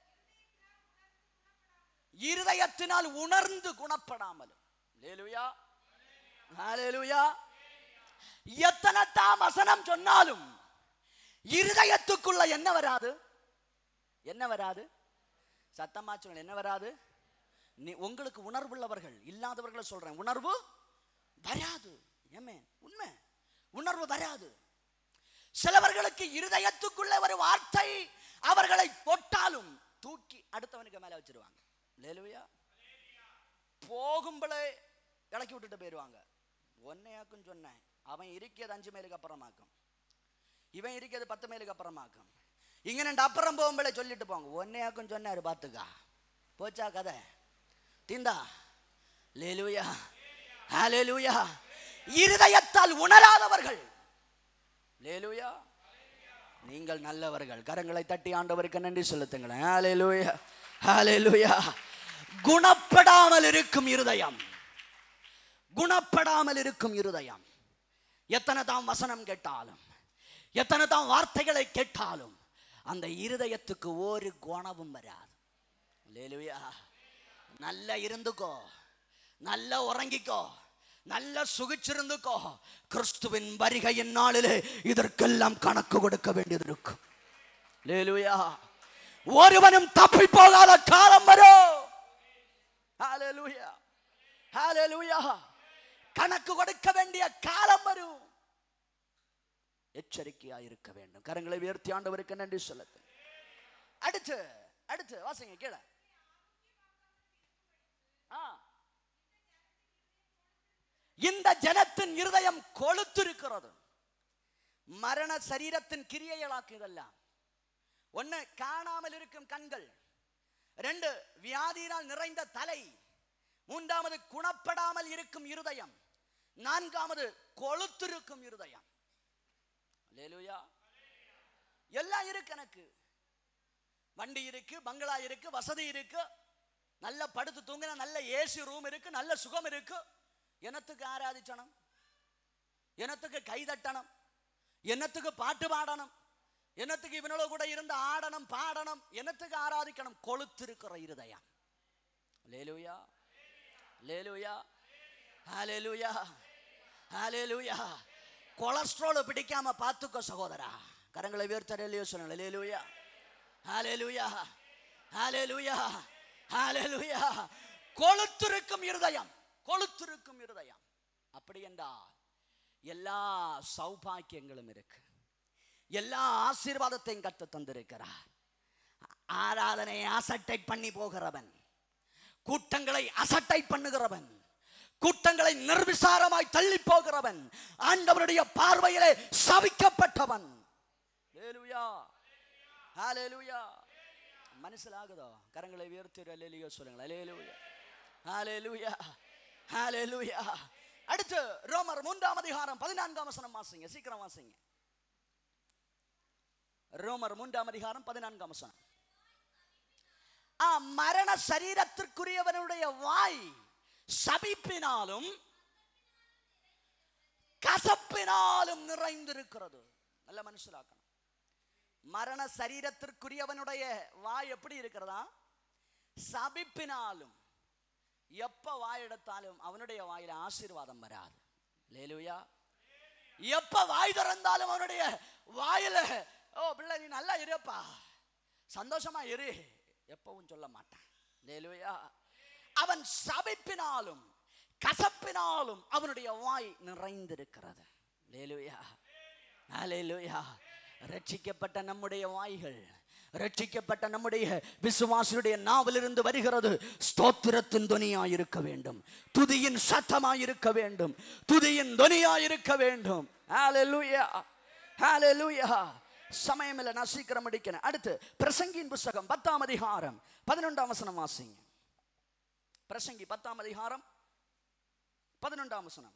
இருதயத்தினால் உணர்ந்து குணப்படாமல் லேலுயா ஹalleluya எத்தனை தான் வசனம் சொன்னாலும் இருதயத்துக்குள்ள என்ன வராது என்ன வராது சத்தமா சொல்லுங்க என்ன வராது நீ உங்களுக்கு உணர்வுள்ளவர்கள் இல்லாதவர்களை சொல்றேன் உணர்வு வராது ஏமே உண்மை உணர்வு வராது சிலவர்களுக்கு இருதயத்துக்குள்ள ஒரு வார்த்தை அவர்களை தொட்டாலும் தூக்கி அடுத்தவனுக்கு மேல வச்சிருவாங்க லேலுயா போகும்பளே இறக்கி விட்டுட்டு போயிடுவாங்க ஒன்னையாக்கும் சொன்னேன் அவன் இருக்கிறது அஞ்சு மைலுக்கு அப்புறமாக்கும் இவன் இருக்கிறது பத்து மைலுக்கு அப்புறமாக்கும் இங்க ரெண்டு அப்புறம் போகும்போது சொல்லிட்டு போங்க ஒன்னையாக்கும் சொன்னாரு பார்த்துக்கா போச்சா கதை தீந்தா லேலூயா ஹalleluya இருதயத்தால் உணராதவர்கள் லேலூயா நீங்கள் நல்லவர்கள் கரங்களை தட்டி ஆண்டவருக்கு நன்றி செலுத்துங்களேன் ஹalleluya ஹalleluya குணப்படாமல் இருக்கும் இருதயம் குணப்படாமல் இருக்கும் இருதயம் எத்தனை தான் வசனம் கேட்டாலும் எத்தனை தான் வார்த்தைகளை கேட்டாலும் அந்த இருதயத்துக்கு ஒரு குணமும் வராது லேலுயா நல்லா இருந்துக்கோ நல்லா உறங்கிக்கோ நல்ல சுகிச்சிருந்துக்கோ கிறிஸ்துவின் வருகையின் நாளிலே இதற்கெல்லாம் கணக்கு கொடுக்க வேண்டியது இருக்கும் லேலுயா ஒருவனும் தப்பி போகாத காலம் வரும் ஹalleluya ஹalleluya கணக்கு கொடுக்க வேண்டிய காலம் வரும் எச்சரிக்கையா இருக்க வேண்டும் கரங்களை உயர்த்தி ஆண்டவருக்கு நன்றி சொல்லுங்க அடுத்து அடுத்து வாசிங்க கீழே ஆ. இந்த ஜனத்தின் இருதயம் கொளுத்திருக்கிறது மரண சரீரத்தின் கிரியைகளாக்கு இதெல்லாம் ஒண்ணு காணாமல் இருக்கும் கண்கள் ரெண்டு வியாதியினால் நிறைந்த தலை மூன்றாவது குணப்படாமல் இருக்கும் இருதயம் நான்காவது கொளுத்திருக்கும் இருதயம் அல்லேலூயா எல்லாம் இருக்கு எனக்கு வண்டி இருக்கு பங்களா இருக்கு வசதி இருக்கு நல்ல படுத்து தூங்கின நல்ல ஏசி ரூம் இருக்கு நல்ல சுகம் இருக்கு என்னத்துக்கு ஆராதிச்சணும் என்னத்துக்கு கைதட்டணும் என்னத்துக்கு பாட்டு பாடணும் என்னத்துக்கு இவனோட கூட இருந்து ஆடணும் பாடணும் என்னத்துக்கு ஆராதிக்கணும் கொளுத்திருக்கிற இருதயம் லேலுயா லேலுயா ஹalleluya ஹalleluya கொலஸ்ட்ரால் பிடிக்காம பார்த்துக்கோ சகோதரா கரங்களை உயர்த்தலையோ சொல்லுங்க லேலுயா ஹalleluya ஹalleluya ஹalleluya கொளுத்திருக்கும் இருதயம் கொளுத்திருக்கும் இருதயம் அப்படி என்றால் எல்லா சௌபாக்கியங்களும் இருக்கு எல்லா ஆசீர்வாதத்தையும் கத்து தந்திருக்கிறார் ஆராதனை அசட்டை பண்ணி போகிறவன் கூட்டங்களை அசட்டை பண்ணுகிறவன் கூட்டங்களை நிர்விசாரமாய் தள்ளி போகிறவன் ஆண்டவருடைய பார்வையிலே சவிக்கப்பட்டவன் ஹalleluya ஹalleluya மனசிலாகுதோ கரங்களை உயர்த்தி அல்லேலியோ சொல்லுங்க அல்லேலூயா ஹalleluya ஹalleluya அடுத்து ரோமர் மூன்றாம் அதிகாரம் பதினான்காம் வசனம் வாசிங்க சீக்கிரம் வாசிங்க ரோமர் மூன்றாம் அதிகாரம் பதினான்காம் வசனம் ஆ, மரண சரீரத்திற்குரியவனுடைய வாய் சபிப்பினாலும் கசப்பினாலும் நிறைந்திருக்கிறது நல்ல மனுஷலாக்கணும் மரண சரீரத்திற்குரியவனுடைய வாய் எப்படி இருக்கிறதா சபிப்பினாலும் எப்ப வாய் எடுத்தாலும் அவனுடைய வாயில ஆசீர்வாதம் வராது லேலுயா எப்ப வாய் திறந்தாலும் அவனுடைய வாயில ஓ பிள்ளை நீ நல்லா இருப்பா சந்தோஷமா இரு எப்பவும் சொல்ல மாட்டான் லேலுயா அவன் சபிப்பினாலும் கசப்பினாலும் அவனுடைய வாய் நிறைந்திருக்கிறது லேலுயா ஹalleluya ரட்சிக்கப்பட்ட நம்முடைய வாய்கள் ரட்சிக்கப்பட்ட நம்முடைய விசுவாசியுடைய நாவிலிருந்து வருகிறது ஸ்தோத்திரத்தின் துணியாய் இருக்க வேண்டும் துதியின் சத்தமாய் இருக்க வேண்டும் துதியின் துணியாய் இருக்க வேண்டும் ஹalleluya ஹalleluya சமயம் இல்லை நான் சீக்கிரம் முடிக்கிறேன் அடுத்து பிரசங்கியின் புஸ்தகம் பத்தாம் அதிகாரம் பதினொன்றாம் வசனம் வாசிங்க பிரசங்கி பத்தாம் அதிகாரம் பதினொன்றாம் வசனம்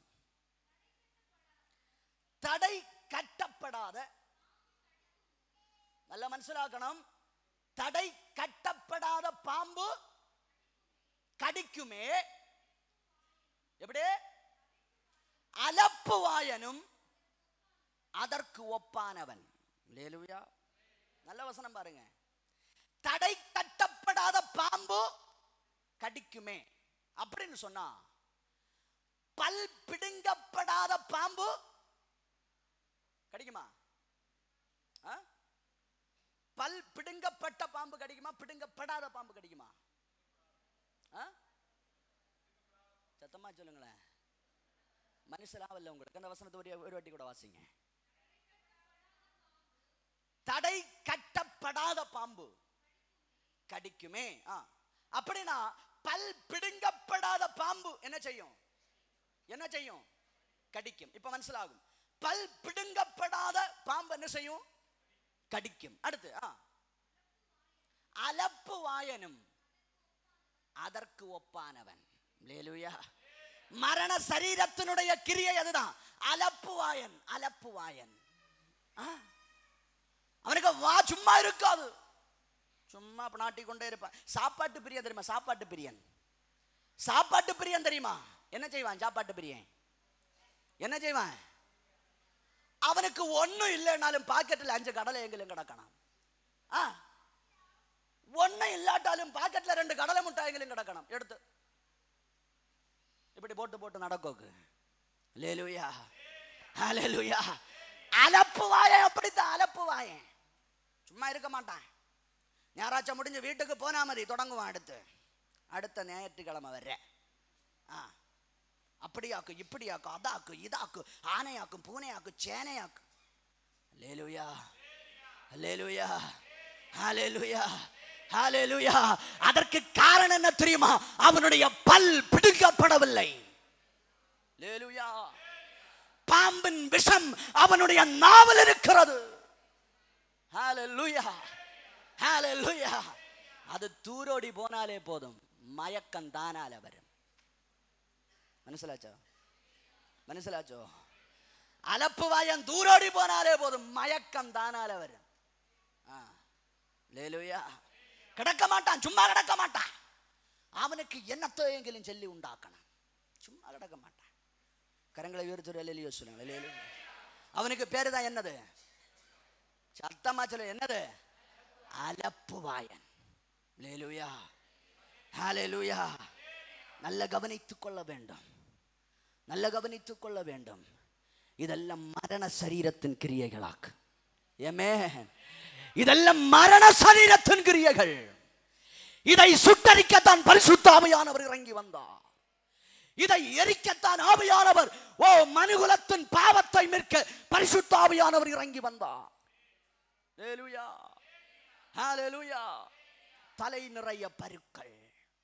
தடை கட்டப்படாத நல்ல மனசிலாக்கணும் தடை கட்டப்படாத பாம்பு கடிக்குமே எப்படி அலப்பு வாயனும் அதற்கு ஒப்பானவன் லேலுயா நல்ல வசனம் பாருங்க தடை கட்டப்படாத பாம்பு கடிக்குமே அப்படின்னு சொன்னா பல் பிடுங்கப்படாத பாம்பு கடிக்குமா ஆ? பல் பிடுங்கப்பட்ட பாம்பு கடிக்குமா பிடுங்கப்படாத பாம்பு கடிக்குமா ஆ? சத்தமா சொல்லுங்களேன் மனுஷலாவில்ல உங்களுக்கு அந்த வசனத்தை ஒரு ஒரு வாட்டி கூட வாசிங்க தடை கட்டப்படாத பாம்பு கடிக்குமே ஆ அப்படின்னா பல் பிடுங்கப்படாத பாம்பு என்ன செய்யும் என்ன செய்யும் கடிக்கும் இப்ப மனசிலாகும் பல் பிடுங்கப்படாத பாம்பு என்ன செய்யும் கடிக்கும் அடுத்து ஆ அலப்பு வாயனும் அதற்கு ஒப்பானவன் லேலுயா மரண சரீரத்தினுடைய கிரியை அதுதான் அலப்பு வாயன் அலப்பு வாயன் ஆ. அவனுக்கு வா சும்மா இருக்காது சும்மா நாட்டி கொண்டே இருப்பான் சாப்பாட்டு பிரியன் தெரியுமா சாப்பாட்டு பிரியன் சாப்பாட்டு பிரியன் தெரியுமா என்ன செய்வான் சாப்பாட்டு பிரியன் என்ன செய்வான் அவனுக்கு ஒண்ணும் இல்லைனாலும் பாக்கெட்டில் அஞ்சு கடலை எங்கிலும் கிடக்கணும் ஆ ஒண்ணும் இல்லாட்டாலும் பாக்கெட்ல ரெண்டு கடலை முட்டாய்களும் கிடக்கணும் எடுத்து இப்படி போட்டு போட்டு நடக்கோக்கு லேலுயா லேலுயா அலப்பு வாயன் அப்படித்தான் அலப்பு வாயன் சும்மா இருக்க மாட்டான் ஞாயிறாச்ச முடிஞ்சு வீட்டுக்கு போனா மதி தொடங்குவான் அடுத்து அடுத்த ஞாயிற்றுக்கிழமை வர்றேன் ஆ அப்படியாக்கும் இப்படியாக்கும் அதாக்கும் இதாக்கும் ஆனையாக்கும் பூனையாக்கும் சேனையாக்கும் லேலுயா லேலுயா ஹalleluya ஹalleluya அதற்கு காரணம் என்ன தெரியுமா அவனுடைய பல் பிடுங்கப்படவில்லை லேலுயா பாம்பின் விஷம் அவனுடைய நாவல் இருக்கிறது ஹalleluya ஹalleluya அது தூரோடி போனாலே போதும் மயக்கம் தானால வரும் മനസ്സിലാച്ചോ മനസ്സിലാച്ചോ അലപ്പ് വായൻ ദൂരോടി പോനാലേ പോതും മയക്കം താനാലെ വരും ആ ലേലുയ കിടക്ക മാട്ടാൻ ചുമ്മാ കിടക്ക മാട്ടാൻ അവനക്ക് എന്നത്തെയെങ്കിലും ചൊല്ലി ഉണ്ടാക്കണം ചുമ്മാ കിടക്ക മാട്ടാൻ കരങ്ങളെ ഉയർത്തൊരു അല്ലെലിയോ சொல்லுங்க லேலு அவனுக்கு பேரு தான் என்னது சத்தமா சொல்லு என்னது அலப்பு வாயன் லேலுயா ஹalleluya நல்ல கவனித்துக் கொள்ள வேண்டும் நல்ல கவனித்துக் கொள்ள வேண்டும் இதெல்லாம் மரண சரீரத்தின் கிரியைகளாக்கு ஏமே இதெல்லாம் மரண சரீரத்தின் கிரியைகள் இதை சுட்டரிக்கத்தான் பரிசுத்த ஆவியானவர் இறங்கி வந்தார் இதை எரிக்கத்தான் ஆவியானவர் ஓ மனுகுலத்தின் பாவத்தை மீட்க பரிசுத்த ஆவியானவர் இறங்கி வந்தார் ஹalleluya ஹalleluya தலை நிறைய பருக்கள்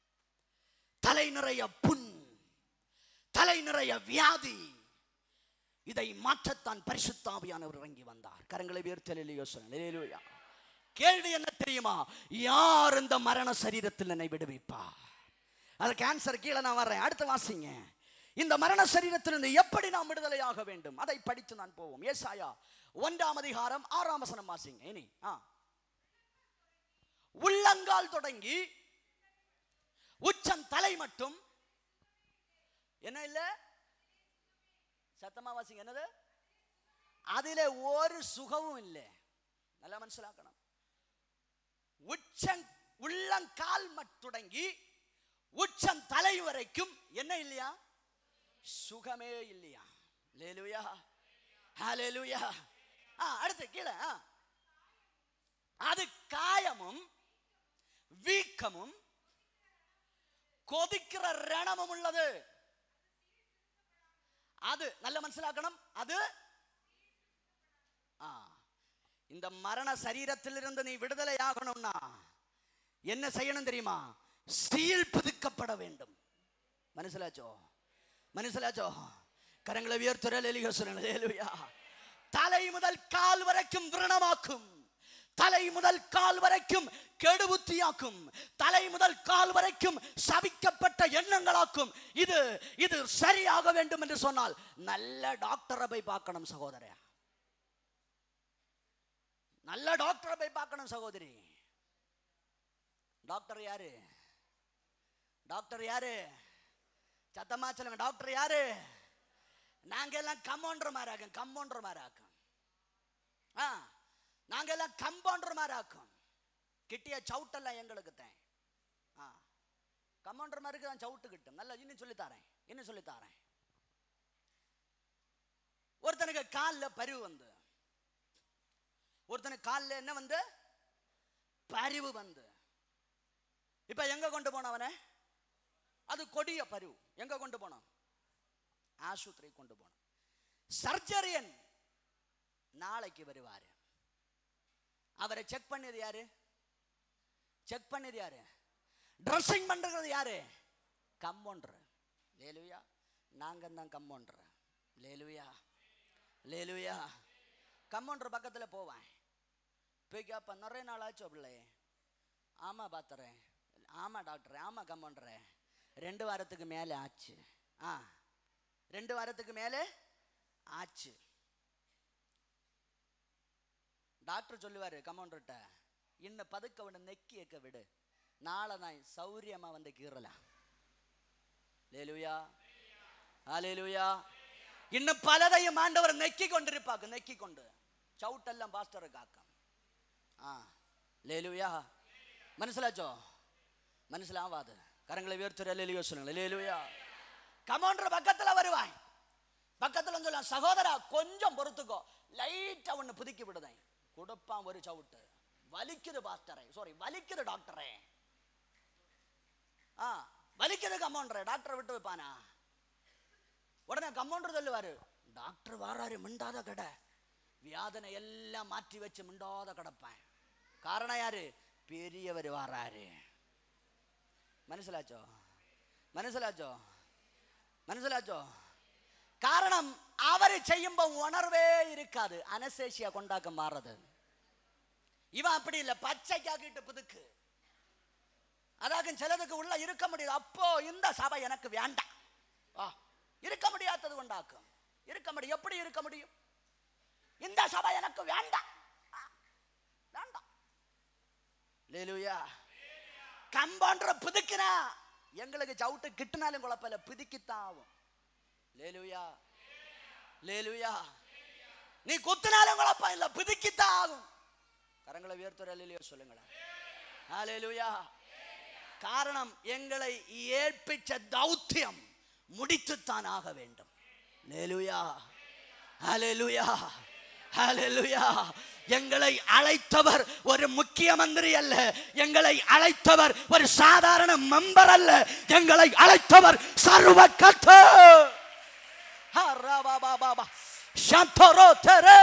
தலை நிறைய புண் தலை நிறைய வியாதி இதை மாற்றத்தான் பரிசுத்தாவியானவர் இறங்கி வந்தார் கரங்களை உயர்த்தலில் யோசனை கேள்வி என்ன தெரியுமா யார் இந்த மரண சரீரத்தில் என்னை விடுவிப்பா அது கேன்சர் கீழே நான் வர்றேன் அடுத்து வாசிங்க இந்த மரண சரீரத்திலிருந்து எப்படி நாம் விடுதலையாக வேண்டும் அதை படித்து நான் போவோம் ஏசாயா ஒன்றாம் அதிகாரம் ஆறாம் வசனம் வாசிங்க இனி ஆ உள்ளங்கால் தொடங்கி உச்சம் தலை மட்டும் என்ன இல்ல சத்தமா வாசிங்க என்னது அதிலே ஒரு சுகமும் இல்லை நல்லா മനസ്സിലാക്കണം உச்சம் உள்ளங்கால் மட் தொடங்கி உச்சம் தலை வரைக்கும் என்ன இல்லையா சுகமே இல்லையா லேலுயா ஹalleluya ஆ அடுத்து கீழே ஆ. அது காயமும் வீக்கமும் കൊതിക്കിற രണമും ഉള്ളത് அது நல்ல മനസ്സിലാക്കണം அது ஆ இந்த மரண சரீரத்திலிருந்து நீ விடுதலை ஆகணும்னா என்ன செய்யணும் தெரியுமா சீல் புதுக்கப்பட வேண்டும் മനസ്സിലാച്ചോ മനസ്സിലാച്ചോ കരങ്ങളെ ഉയർത്തുരലിയ തലൈ മുതൽ കാൽ വരയ്ക്കും വ്രണമാക്കും தலை முதல் கால் வரைக்கும் கெடுபுத்தியாக்கும் தலை முதல் கால் வரைக்கும் சபிக்கப்பட்ட எண்ணங்களாக்கும் இது இது சரியாக வேண்டும் என்று சொன்னால் நல்ல டாக்டரை போய் பார்க்கணும் சகோதரா நல்ல டாக்டரை போய் பார்க்கணும் சகோதரி டாக்டர் யாரு டாக்டர் யாரு சத்தமா சொல்லுங்க டாக்டர் யாரு நாங்க எல்லாம் கம்பவுண்டர் மாதிரி ஆக்கும் கம்பவுண்டர் மாதிரி ஆக்கும் ஆ நாங்க எல்லாம் கம்பவுண்டர் மாதிரி ஆக்கும் கிட்டிய சவுட்டெல்லாம் எங்களுக்கு தான் ஆ கம்பவுண்டர் மாதிரி தான் சவுட்டு கிட்டும் நல்லா இன்னும் சொல்லி தரேன் இன்னும் சொல்லி தரேன் ஒருத்தனுக்கு காலில் பரிவு வந்து ஒருத்தனுக்கு காலில் என்ன வந்து பரிவு வந்து இப்ப எங்க கொண்டு போனவனே அது கொடிய பரிவு எங்க கொண்டு போனோம் ஆஸ்பத்திரி கொண்டு போனோம் சர்ஜரியன் நாளைக்கு வருவாரு அவரை செக் பண்ணது யாரு செக் பண்ணது யாரு ட்ரெஸ்ஸிங் பண்றது யாரு கம்பவுண்டர் லேலுயா நாங்க தான் கம்பவுண்டர் லேலுயா லேலுயா கம்பவுண்டர் பக்கத்தில் போவேன் போய் கேட்பேன் நிறைய நாள் ஆச்சோ பிள்ளை ஆமாம் பார்த்துறேன் ஆமாம் டாக்டர் ஆமாம் கம்பவுண்டரே ரெண்டு வாரத்துக்கு மேலே ஆச்சு ஆ ரெண்டு வாரத்துக்கு மேலே ஆச்சு டாக்டர் சொல்லுவார் கம்பவுண்டர்கிட்ட இன்னும் பதுக்க விட நெக்கி வைக்க விடு நாளை நான் சௌரியமாக வந்து கீறலாம் லேலுயா லேலுயா இன்னும் பலதையும் ஆண்டவர் நெக்கி கொண்டிருப்பாக்கு நெக்கி கொண்டு சவுட்டெல்லாம் பாஸ்டர் காக்கம் ஆ லேலுயா മനസ്സിലാച്ചോ മനസ്സിലാവാതെ കരങ്ങളെ ഉയർത്തി ലേലുയോ சொல்லுங்க லேலுயா கமௌண்டர் பக்கத்துல வருவாய் பக்கத்துல வந்து சொல்லுவான் சகோதரா கொஞ்சம் பொறுத்துக்கோ லைட்டா ஒன்னு புதுக்கி விடுதேன் கொடுப்பான் ஒரு சவுட்டு வலிக்குது பாஸ்டரே சாரி வலிக்குது டாக்டரே ஆ வலிக்குது கமௌண்டரே டாக்டரை விட்டு வைப்பானா உடனே கம்பவுண்டர் சொல்லுவாரு டாக்டர் வாராரு மிண்டாத கடை வியாதனை எல்லாம் மாற்றி வச்சு மிண்டாத கிடப்பேன் காரணம் யாரு பெரியவர் வாராரு മനസ്സിലാച്ചോ മനസ്സിലാച്ചോ മനസ്സിലാച്ചോ കാരണം അവര് ചെയ്യുമ്പോ ഉണർവേ ഇരിക്കാது அனசேஷியா கொண்டாக்க மாறுறது இவன் அப்படி இல்ல பச்சைக்காக்கிட்டு புதுக்கு அதாக்கும் சிலதுக்கு உள்ள இருக்க முடியாது அப்போ இந்த சபை எனக்கு வேண்டாம் ஆ, இருக்க முடியாதது கொண்டாக்கும் இருக்க முடியும் எப்படி இருக்க முடியும் இந்த சபை எனக்கு வேண்டாம் ஆ, வேண்டாம் லேலுயா கம்பவுண்டரை புதுக்கினா எங்களுக்கு சவுட்டு கிட்டினாலும் குழப்பமில்ல புதுக்கித்தான் ஆகும் லேலுயா லேலுயா நீ குத்தினாலும் குழப்பம் இல்ல புதுக்கித்தான் ஆகும் கரங்களை உயர்த்துற லேலுயா சொல்லுங்களேன் ஹalleluya காரணம் எங்களை ஏற்பிச்ச தௌத்தியம் முடித்துத்தான் ஆக வேண்டும் லேலுயா ஹalleluya ஹalleluya எங்களை அழைத்தவர் ஒரு முக்கிய மந்திரி அல்ல எங்களை அழைத்தவர் ஒரு சாதாரண மெம்பர் அல்ல எங்களை அழைத்தவர் சர்வ கர்த்தர் ஹரபாபாபாபா. சந்தரோத்தரே.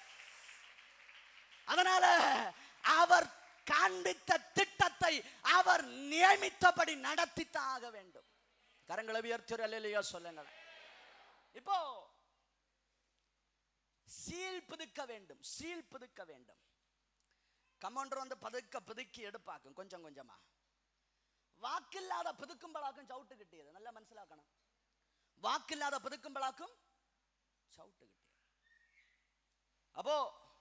அதனால அவர் காண்பித்த திட்டத்தை அவர் நியமித்தபடி நடத்தித்தான் ஆக வேண்டும் கரங்களை உயர்த்துற அல்லையா சொல்லுங்களேன் இப்போ சீல் புதுக்க வேண்டும் சீல் புதுக்க வேண்டும் கமௌண்டர் வந்து பதுக்க புதுக்கி எடுப்பாக்கும் கொஞ்சம் கொஞ்சமா வாக்கில்லாத புதுக்கும்பளாக்கும் சவுட்டு கிட்டியது நல்லா മനസ്സിലാക്കണം വാക്കില്ലാതെ പുതുക്കുമ്പോഴാക്കും ചവിട്ട് കിട്ടിയത് അപ്പോ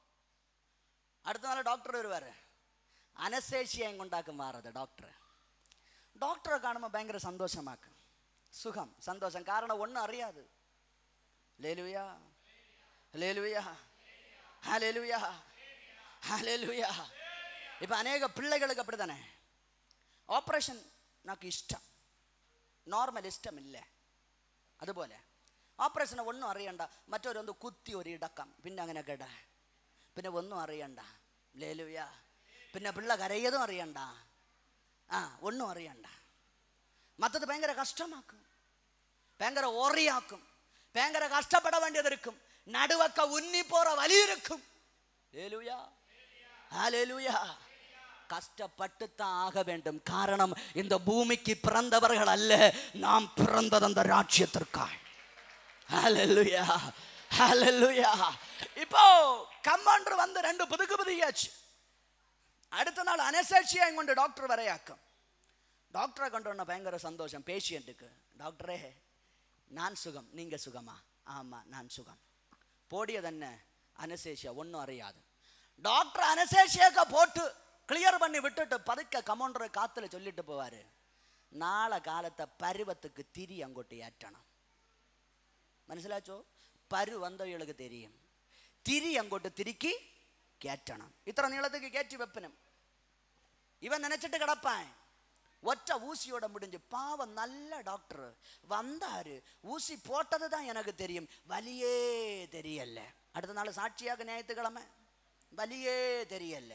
അടുത്ത നാൾ ഡോക്ടർ വരുവാറ് അനശേഷിയം കൊണ്ടാക്കും മാറത് ഡോക്ടർ ഡോക്ടറെ കാണുമ്പോൾ ഭയങ്കര സന്തോഷമാക്കും സുഖം സന്തോഷം കാരണം ഒന്നും അറിയാതെ ലേലുയാ ലേലുയാ ഹാലേലുയാ ഹാലേലുയാ ഇപ്പൊ അനേക പിള്ളേകൾക്ക് അപ്പടി തന്നെ ഓപ്പറേഷൻ నాకు ഇഷ്ടം നോർമൽ ഇഷ്ടമില്ല അതുപോലെ ഓപ്പറേഷന് ഒന്നും അറിയണ്ട മറ്റൊരൊന്ന് കുത്തി ഒരു ഇടക്കം പിന്നെ അങ്ങനെ കെട പിന്നെ ഒന്നും അറിയണ്ട ലേലുയ പിന്നെ പിള്ള കരയതും അറിയണ്ട ആ ഒന്നും അറിയണ്ട മറ്റത് ഭയങ്കര കഷ്ടമാക്കും ഭയങ്കര ഓറിയാക്കും ഭയങ്കര കഷ്ടപ്പെട വേണ്ടിയത് ഇരിക്കും നടുവൊക്കെ ഉന്നിപ്പോറ വലിയിരിക്കും ലേലുയാ ஹalleluya கஷ்டப்பட்டுத்தான் ஆக வேண்டும் காரணம் இந்த பூமிக்கு பிறந்தவர்கள் அல்ல நாம் பிறந்தது அந்த ராஜ்யத்திற்காக ஹalleluya ஹalleluya இப்போ கமாண்டர் வந்து ரெண்டு புதுக்கு புதியாச்சு அடுத்த நாள் அனசாட்சியை கொண்டு டாக்டர் வரையாக்கும் டாக்டரை கண்டோன்னா பயங்கர சந்தோஷம் பேஷியண்ட்டுக்கு டாக்டரே நான் சுகம் நீங்க சுகமா ஆமா நான் சுகம் போடியது என்ன அனசேஷியா ஒன்றும் அறியாது டாக்டர் அனசேஷியாக்க போட்டு கிளியர் பண்ணி விட்டுட்டு பதுக்க கமௌண்டரை காத்துல சொல்லிட்டு போவாரு நாளை காலத்தை பருவத்துக்கு திரி அங்கோட்டு ஏற்றணும் മനസ്സിലാച്ചോ പരു വന്നവൾക്ക് തെരിയും തിരി അങ്ങോട്ട് തിരിക്കി കയറ്റണം ഇത്ര നീളത്തേക്ക് കയറ്റി വെപ്പനും ഇവൻ നനച്ചിട്ട് കിടപ്പാൻ ഒറ്റ ஊசியோட முடிஞ்சு பாவம் நல்ல டாக்டர் வந்தாரு ஊசி போட்டது தான் எனக்கு தெரியும் வலியே தெரியல அடுத்த நாள் சாட்சியாக ஞாயிற்றுக்கிழமை வலியே தெரியல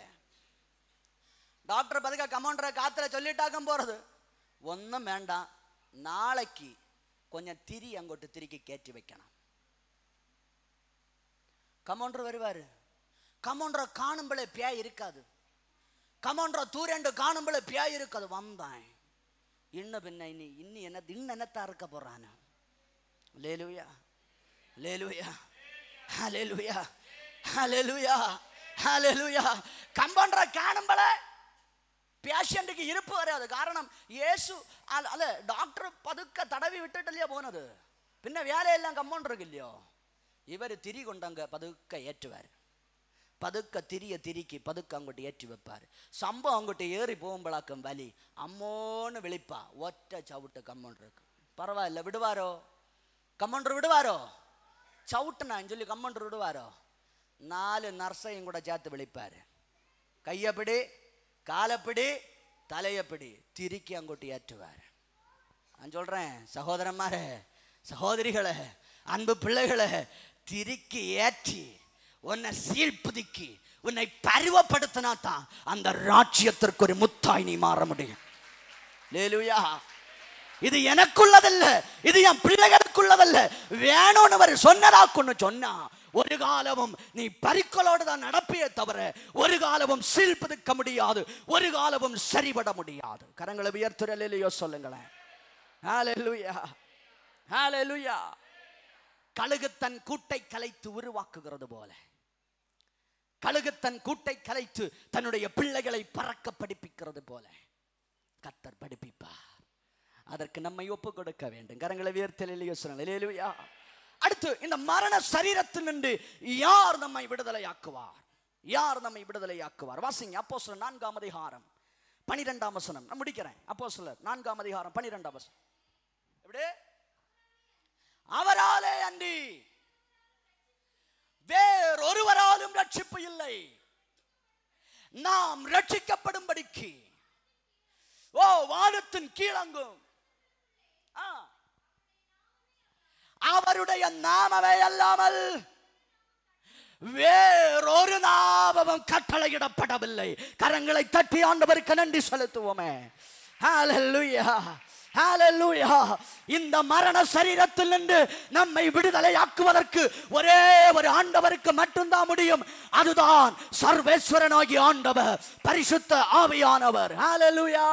டாக்டர் பதுக்க கமௌண்டரை காத்துல சொல்லிட்டாக்கம் போறது ஒன்றும் வேண்டாம் நாளைக்கு கொஞ்சம் திரி அங்கோட்டு திருக்கி கேட்டி வைக்கணும் கமௌண்டர் வருவாரு கமௌண்டரை காணும்பளே பேய் இருக்காது கமௌண்டரை தூரண்டு காணும்பளே பேய் இருக்காது வந்தேன் இன்னும் பின்ன இனி இன்னி என்ன இன்னும் என்னத்தா இருக்க போறானு லேலுயா ஹalleluya ஹalleluya ஹalleluya ஹalleluya கம்பவுண்டரை காணும்பளே பேஷண்ட்டுக்கு இருப்பு வராது காரணம் യേശു അല്ല അല്ല ഡോക്ടർ പതുക്കെ തടവി വിട്ടിട്ടല്ലേ പോകുന്നത് പിന്നെ വേലയെല്ലാം കമ്പൗണ്ടർക്ക് ഇല്ലയോ ഇവർ തിരി കൊണ്ടങ്ങ് പതുക്കെ ഏറ്റുവാർ പതുക്കെ തിരിയെ തിരിക്ക് പതുക്കെ അങ്ങോട്ട് ഏറ്റി വെപ്പാർ സംഭവം അങ്ങോട്ട് ഏറി പോകുമ്പോഴാക്കും വലി അമ്മോന്ന് വിളിപ്പ ഒറ്റ ചവിട്ട് കമ്പൗണ്ടർക്ക് പറവാല്ല വിടുവാരോ കമ്പൗണ്ടർ വിടുവാരോ ചവിട്ടനാന്ന് ചൊല്ലി കമ്പൗണ്ടർ വിടുവാരോ നാല് നർസയും കൂടെ ചേർത്ത് വിളിപ്പാര് കയ്യപ്പിടി കാലപ്പിടി തലയപ്പിടി തിരിക്കി അങ്ങോട്ട് ഏറ്റുവാര് நான் சொல்றேன் சகோதரന്മാരെ சகோதரிகளே அன்பு பிள்ளைகளே திருக்கி ஏற்றி உன்னை சீழ்புதுக்கி உன்னை பருவப்படுத்தினா தான் அந்த ராஜ்யத்திற்கு ஒரு முத்தாய் நீ மாற முடியும் லேலுயா இது எனக்குள்ளதல்ல இது என் பிள்ளைகளுக்குள்ளதல்ல வேணும்னு அவர் சொன்னதாக்குன்னு சொன்னா ஒரு காலமும் நீ பறிக்கலோடு தான் நடப்பியே தவிர ஒரு காலமும் சீழ்பதுக்க முடியாது ஒரு காலமும் சரிபட முடியாது கரங்களை உயர்த்துறலையோ சொல்லுங்களேன் ஹalleluya ஹalleluya கழுகு தன் கூட்டை கலைத்து உருவாக்குகிறது போல கழுகு தன் கூட்டை கலைத்து தன்னுடைய பிள்ளைகளை பறக்க படிப்பிக்கிறது போல கத்தர் படிப்பிப்பார் அதற்கு நம்மை ஒப்பு கொடுக்க வேண்டும் கரங்களை உயர்த்தலையோ சொன்னாலேலுயா அடுத்து இந்த மரண சரீரத்தில் நின்று யார் நம்மை விடுதலையாக்குவார் யார் நம்மை விடுதலையாக்குவார் வாசிங்க அப்போ சொல்ல நான்காம் அதிகாரம் பனிரெண்டாம் வசனம் நான் முடிக்கிறேன் அப்போ சொல்ல நான்காம் அதிகாரம் பனிரெண்டாம் வசனம் எப்படி அவராலே அன்றி வேறொருவராலும் ரட்சிப்பு இல்லை நாம் ரட்சிக்கப்படும்படிக்கு ஓ வானத்தின் கீழங்கும் ஆ. அவருடைய நாமமே அல்லாமல் வேறொரு நாமமும் கட்டளையிடப்படவில்லை கரங்களை தட்டி ஆண்டவருக்கு நன்றி செலுத்துவோமே ஹalleluya ஹalleluya இந்த மரண சரீரத்தில் நின்று நம்மை விடுதலையாக்குவதற்கு ஒரே ஒரு ஆண்டவருக்கு மட்டும்தான் முடியும் அதுதான் சர்வேஸ்வரனாகிய ஆண்டவர் பரிசுத்த ஆவியானவர் ஹalleluya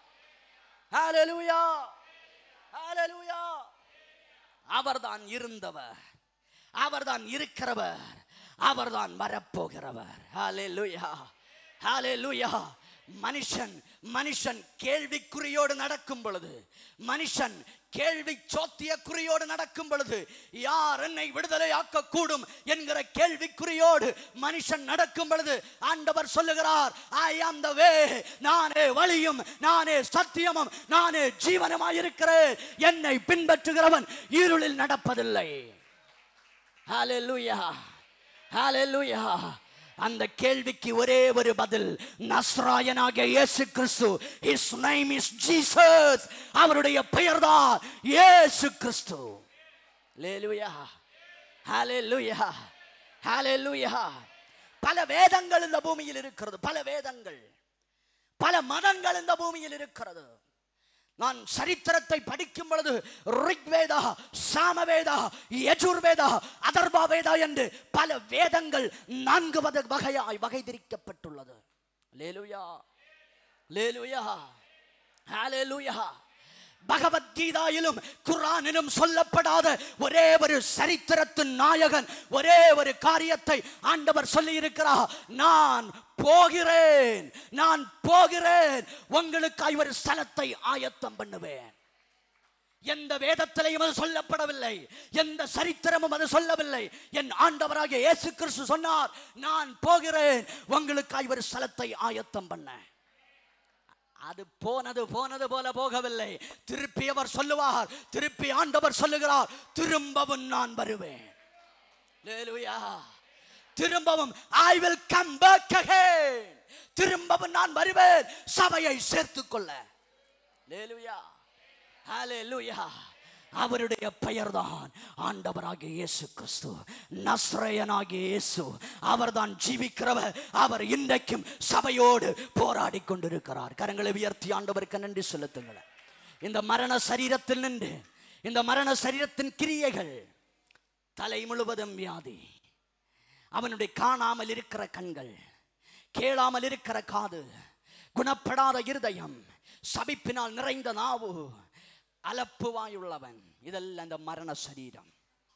ஹalleluya ஹalleluya அவர்தான் இருந்தவர் அவர்தான் இருக்கிறவர் அவர்தான் வரப்போகிறவர் ஹalleluya ஹalleluya மனுஷன் மனுஷன் கேள்விக்குறியோடு நடக்கும் பொழுது மனுஷன் கேள்வி சோத்திய குறியோடு நடக்கும் பொழுது யார் என்னை விடுதலை கூடும் என்கிற கேள்விக்குறியோடு மனுஷன் நடக்கும் பொழுது ஆண்டவர் சொல்லுகிறார் ஐ ஆம் த வே நானே வழியும் நானே சத்தியமும் நானே ஜீவனமாயிருக்கிறேன் என்னை பின்பற்றுகிறவன் இருளில் நடப்பதில்லை ஹalleluya ஹalleluya அந்த கேள்விக்கு ஒரே ஒரு பதில் நஸ்ராயனாகிய இயேசு கிறிஸ்து his name is jesus அவருடைய பெயர்தான் இயேசு கிறிஸ்து ஹalleluya ஹalleluya ஹalleluya பல வேதங்கள் இந்த பூமியில் இருக்கிறது பல வேதங்கள் பல மதங்கள் இந்த பூமியில் இருக்கிறது நான் சரித்திரத்தை படிக்கும் பொழுது ரிக்வேதா சாமவேதா யஜுர்வேதா அதர்வா வேதா என்று பல வேதங்கள் நான்கு வத வகையாய் வகை திரிக்கப்பட்டுள்ளது லேலுயா லேலுயா ஹalleluya பகவத்கீதாயிலும் குரானிலும் சொல்லப்படாத ஒரே ஒரு சரித்திரத்தின் நாயகன் ஒரே ஒரு காரியத்தை ஆண்டவர் சொல்லி இருக்கிறார் நான் போகிறேன் நான் போகிறேன் உங்களுக்காய் ஒரு ஸ்தலத்தை ஆயத்தம் பண்ணுவேன் எந்த வேதத்திலையும் அது சொல்லப்படவில்லை எந்த சரித்திரமும் அது சொல்லவில்லை என் ஆண்டவராகிய இயேசு கிறிஸ்து சொன்னார் நான் போகிறேன் உங்களுக்காய் ஒரு ஸ்தலத்தை ஆயத்தம் பண்ண அது போனது போனது போல போகவில்லை திருப்பி அவர் சொல்லுவார் திருப்பி ஆண்டவர் சொல்லுகிறார் திரும்பவும் நான் வருவேன் Hallelujah. திரும்பவும் I will come back again திரும்பவும் நான் வருவேன் சபையை சேர்த்துக் கொள்ள Hallelujah. Hallelujah. அவருடைய பெயர்தான் ஆண்டவராகிய இயேசு கிறிஸ்து நஸ்ரயனாகிய இயேசு அவர்தான் ஜீவிக்கிறவர் அவர் இன்றைக்கும் சபையோடு போராடி கொண்டிருக்கிறார் கரங்களை உயர்த்தி ஆண்டவருக்கு நன்றி செலுத்துங்களேன் இந்த மரண சரீரத்தில் நின்று இந்த மரண சரீரத்தின் கிரியைகள் தலை முழுவதும் வியாதி அவனுடைய காணாமல் இருக்கிற கண்கள் கேளாமல் இருக்கிற காது குணப்படாத இருதயம் சபிப்பினால் நிறைந்த நாவு அலப்புவாயுள்ளவன் இதெல்லாம் இந்த மரண சரீரம்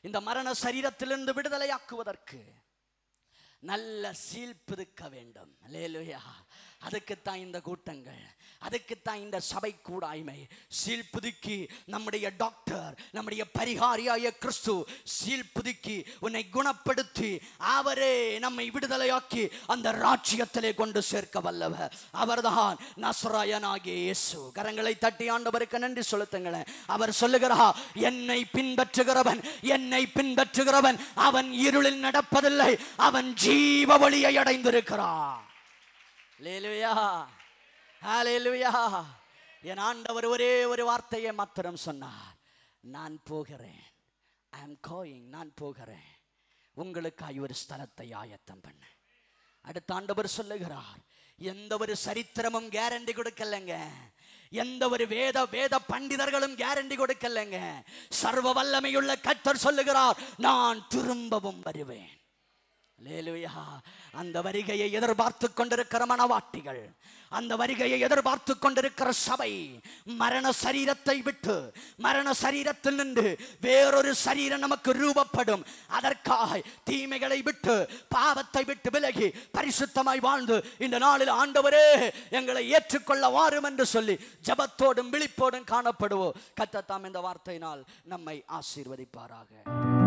இந்த மரண சரீரத்திலிருந்து விடுதலையாக்குவதற்கு நல்ல சீல்பிதுக்க வேண்டும் லேலுயா அதுக்குத்தான் இந்த கூட்டங்கள் அதுக்குத்தான் இந்த சபை கூடாய்மை சீல்புதுக்கி நம்முடைய டாக்டர் நம்முடைய பரிகாரியாய கிறிஸ்து சீல்புதுக்கி உன்னை குணப்படுத்தி அவரே நம்மை விடுதலையாக்கி அந்த ராஜ்யத்திலே கொண்டு சேர்க்க வல்லவர் அவர்தான் நசராயனாகிய இயேசு கரங்களை தட்டி ஆண்டவருக்கு நன்றி செலுத்துங்களேன் அவர் சொல்லுகிறார் என்னை பின்பற்றுகிறவன் என்னை பின்பற்றுகிறவன் அவன் இருளில் நடப்பதில்லை அவன் ஜீவ வழியை அடைந்திருக்கிறான் லேலுயா ஹalleluya என் ஆண்டவர் ஒரே ஒரு வார்த்தையை மாத்திரம் சொன்னார் நான் போகிறேன் ஐ அம் கோயிங் நான் போகிறேன் உங்களுக்காய் ஒரு ஸ்தலத்தை ஆயத்தம் பண்ண அடுத்த ஆண்டவர் சொல்லுகிறார் எந்த ஒரு சரித்திரமும் கேரண்டி கொடுக்கலைங்க எந்த ஒரு வேத வேத பண்டிதர்களும் கேரண்டி கொடுக்கலைங்க சர்வ வல்லமையுள்ள கர்த்தர் சொல்லுகிறார் நான் திரும்பவும் வருவேன் லேலுயா அந்த வருகையை எதிர்பார்த்து கொண்டிருக்கிற மனவாட்டிகள் அந்த வருகையை எதிர்பார்த்து கொண்டிருக்கிற சபை மரண சரீரத்தை விட்டு மரண சரீரத்தில் நின்று வேறொரு சரீரம் நமக்கு ரூபப்படும் அதற்காக தீமைகளை விட்டு பாவத்தை விட்டு விலகி பரிசுத்தமாய் வாழ்ந்து இந்த நாளில் ஆண்டவரே எங்களை ஏற்றுக்கொள்ள வாரும் என்று சொல்லி ஜபத்தோடும் விழிப்போடும் காணப்படுவோம் கத்தத்தாம் இந்த வார்த்தையினால் நம்மை ஆசீர்வதிப்பாராக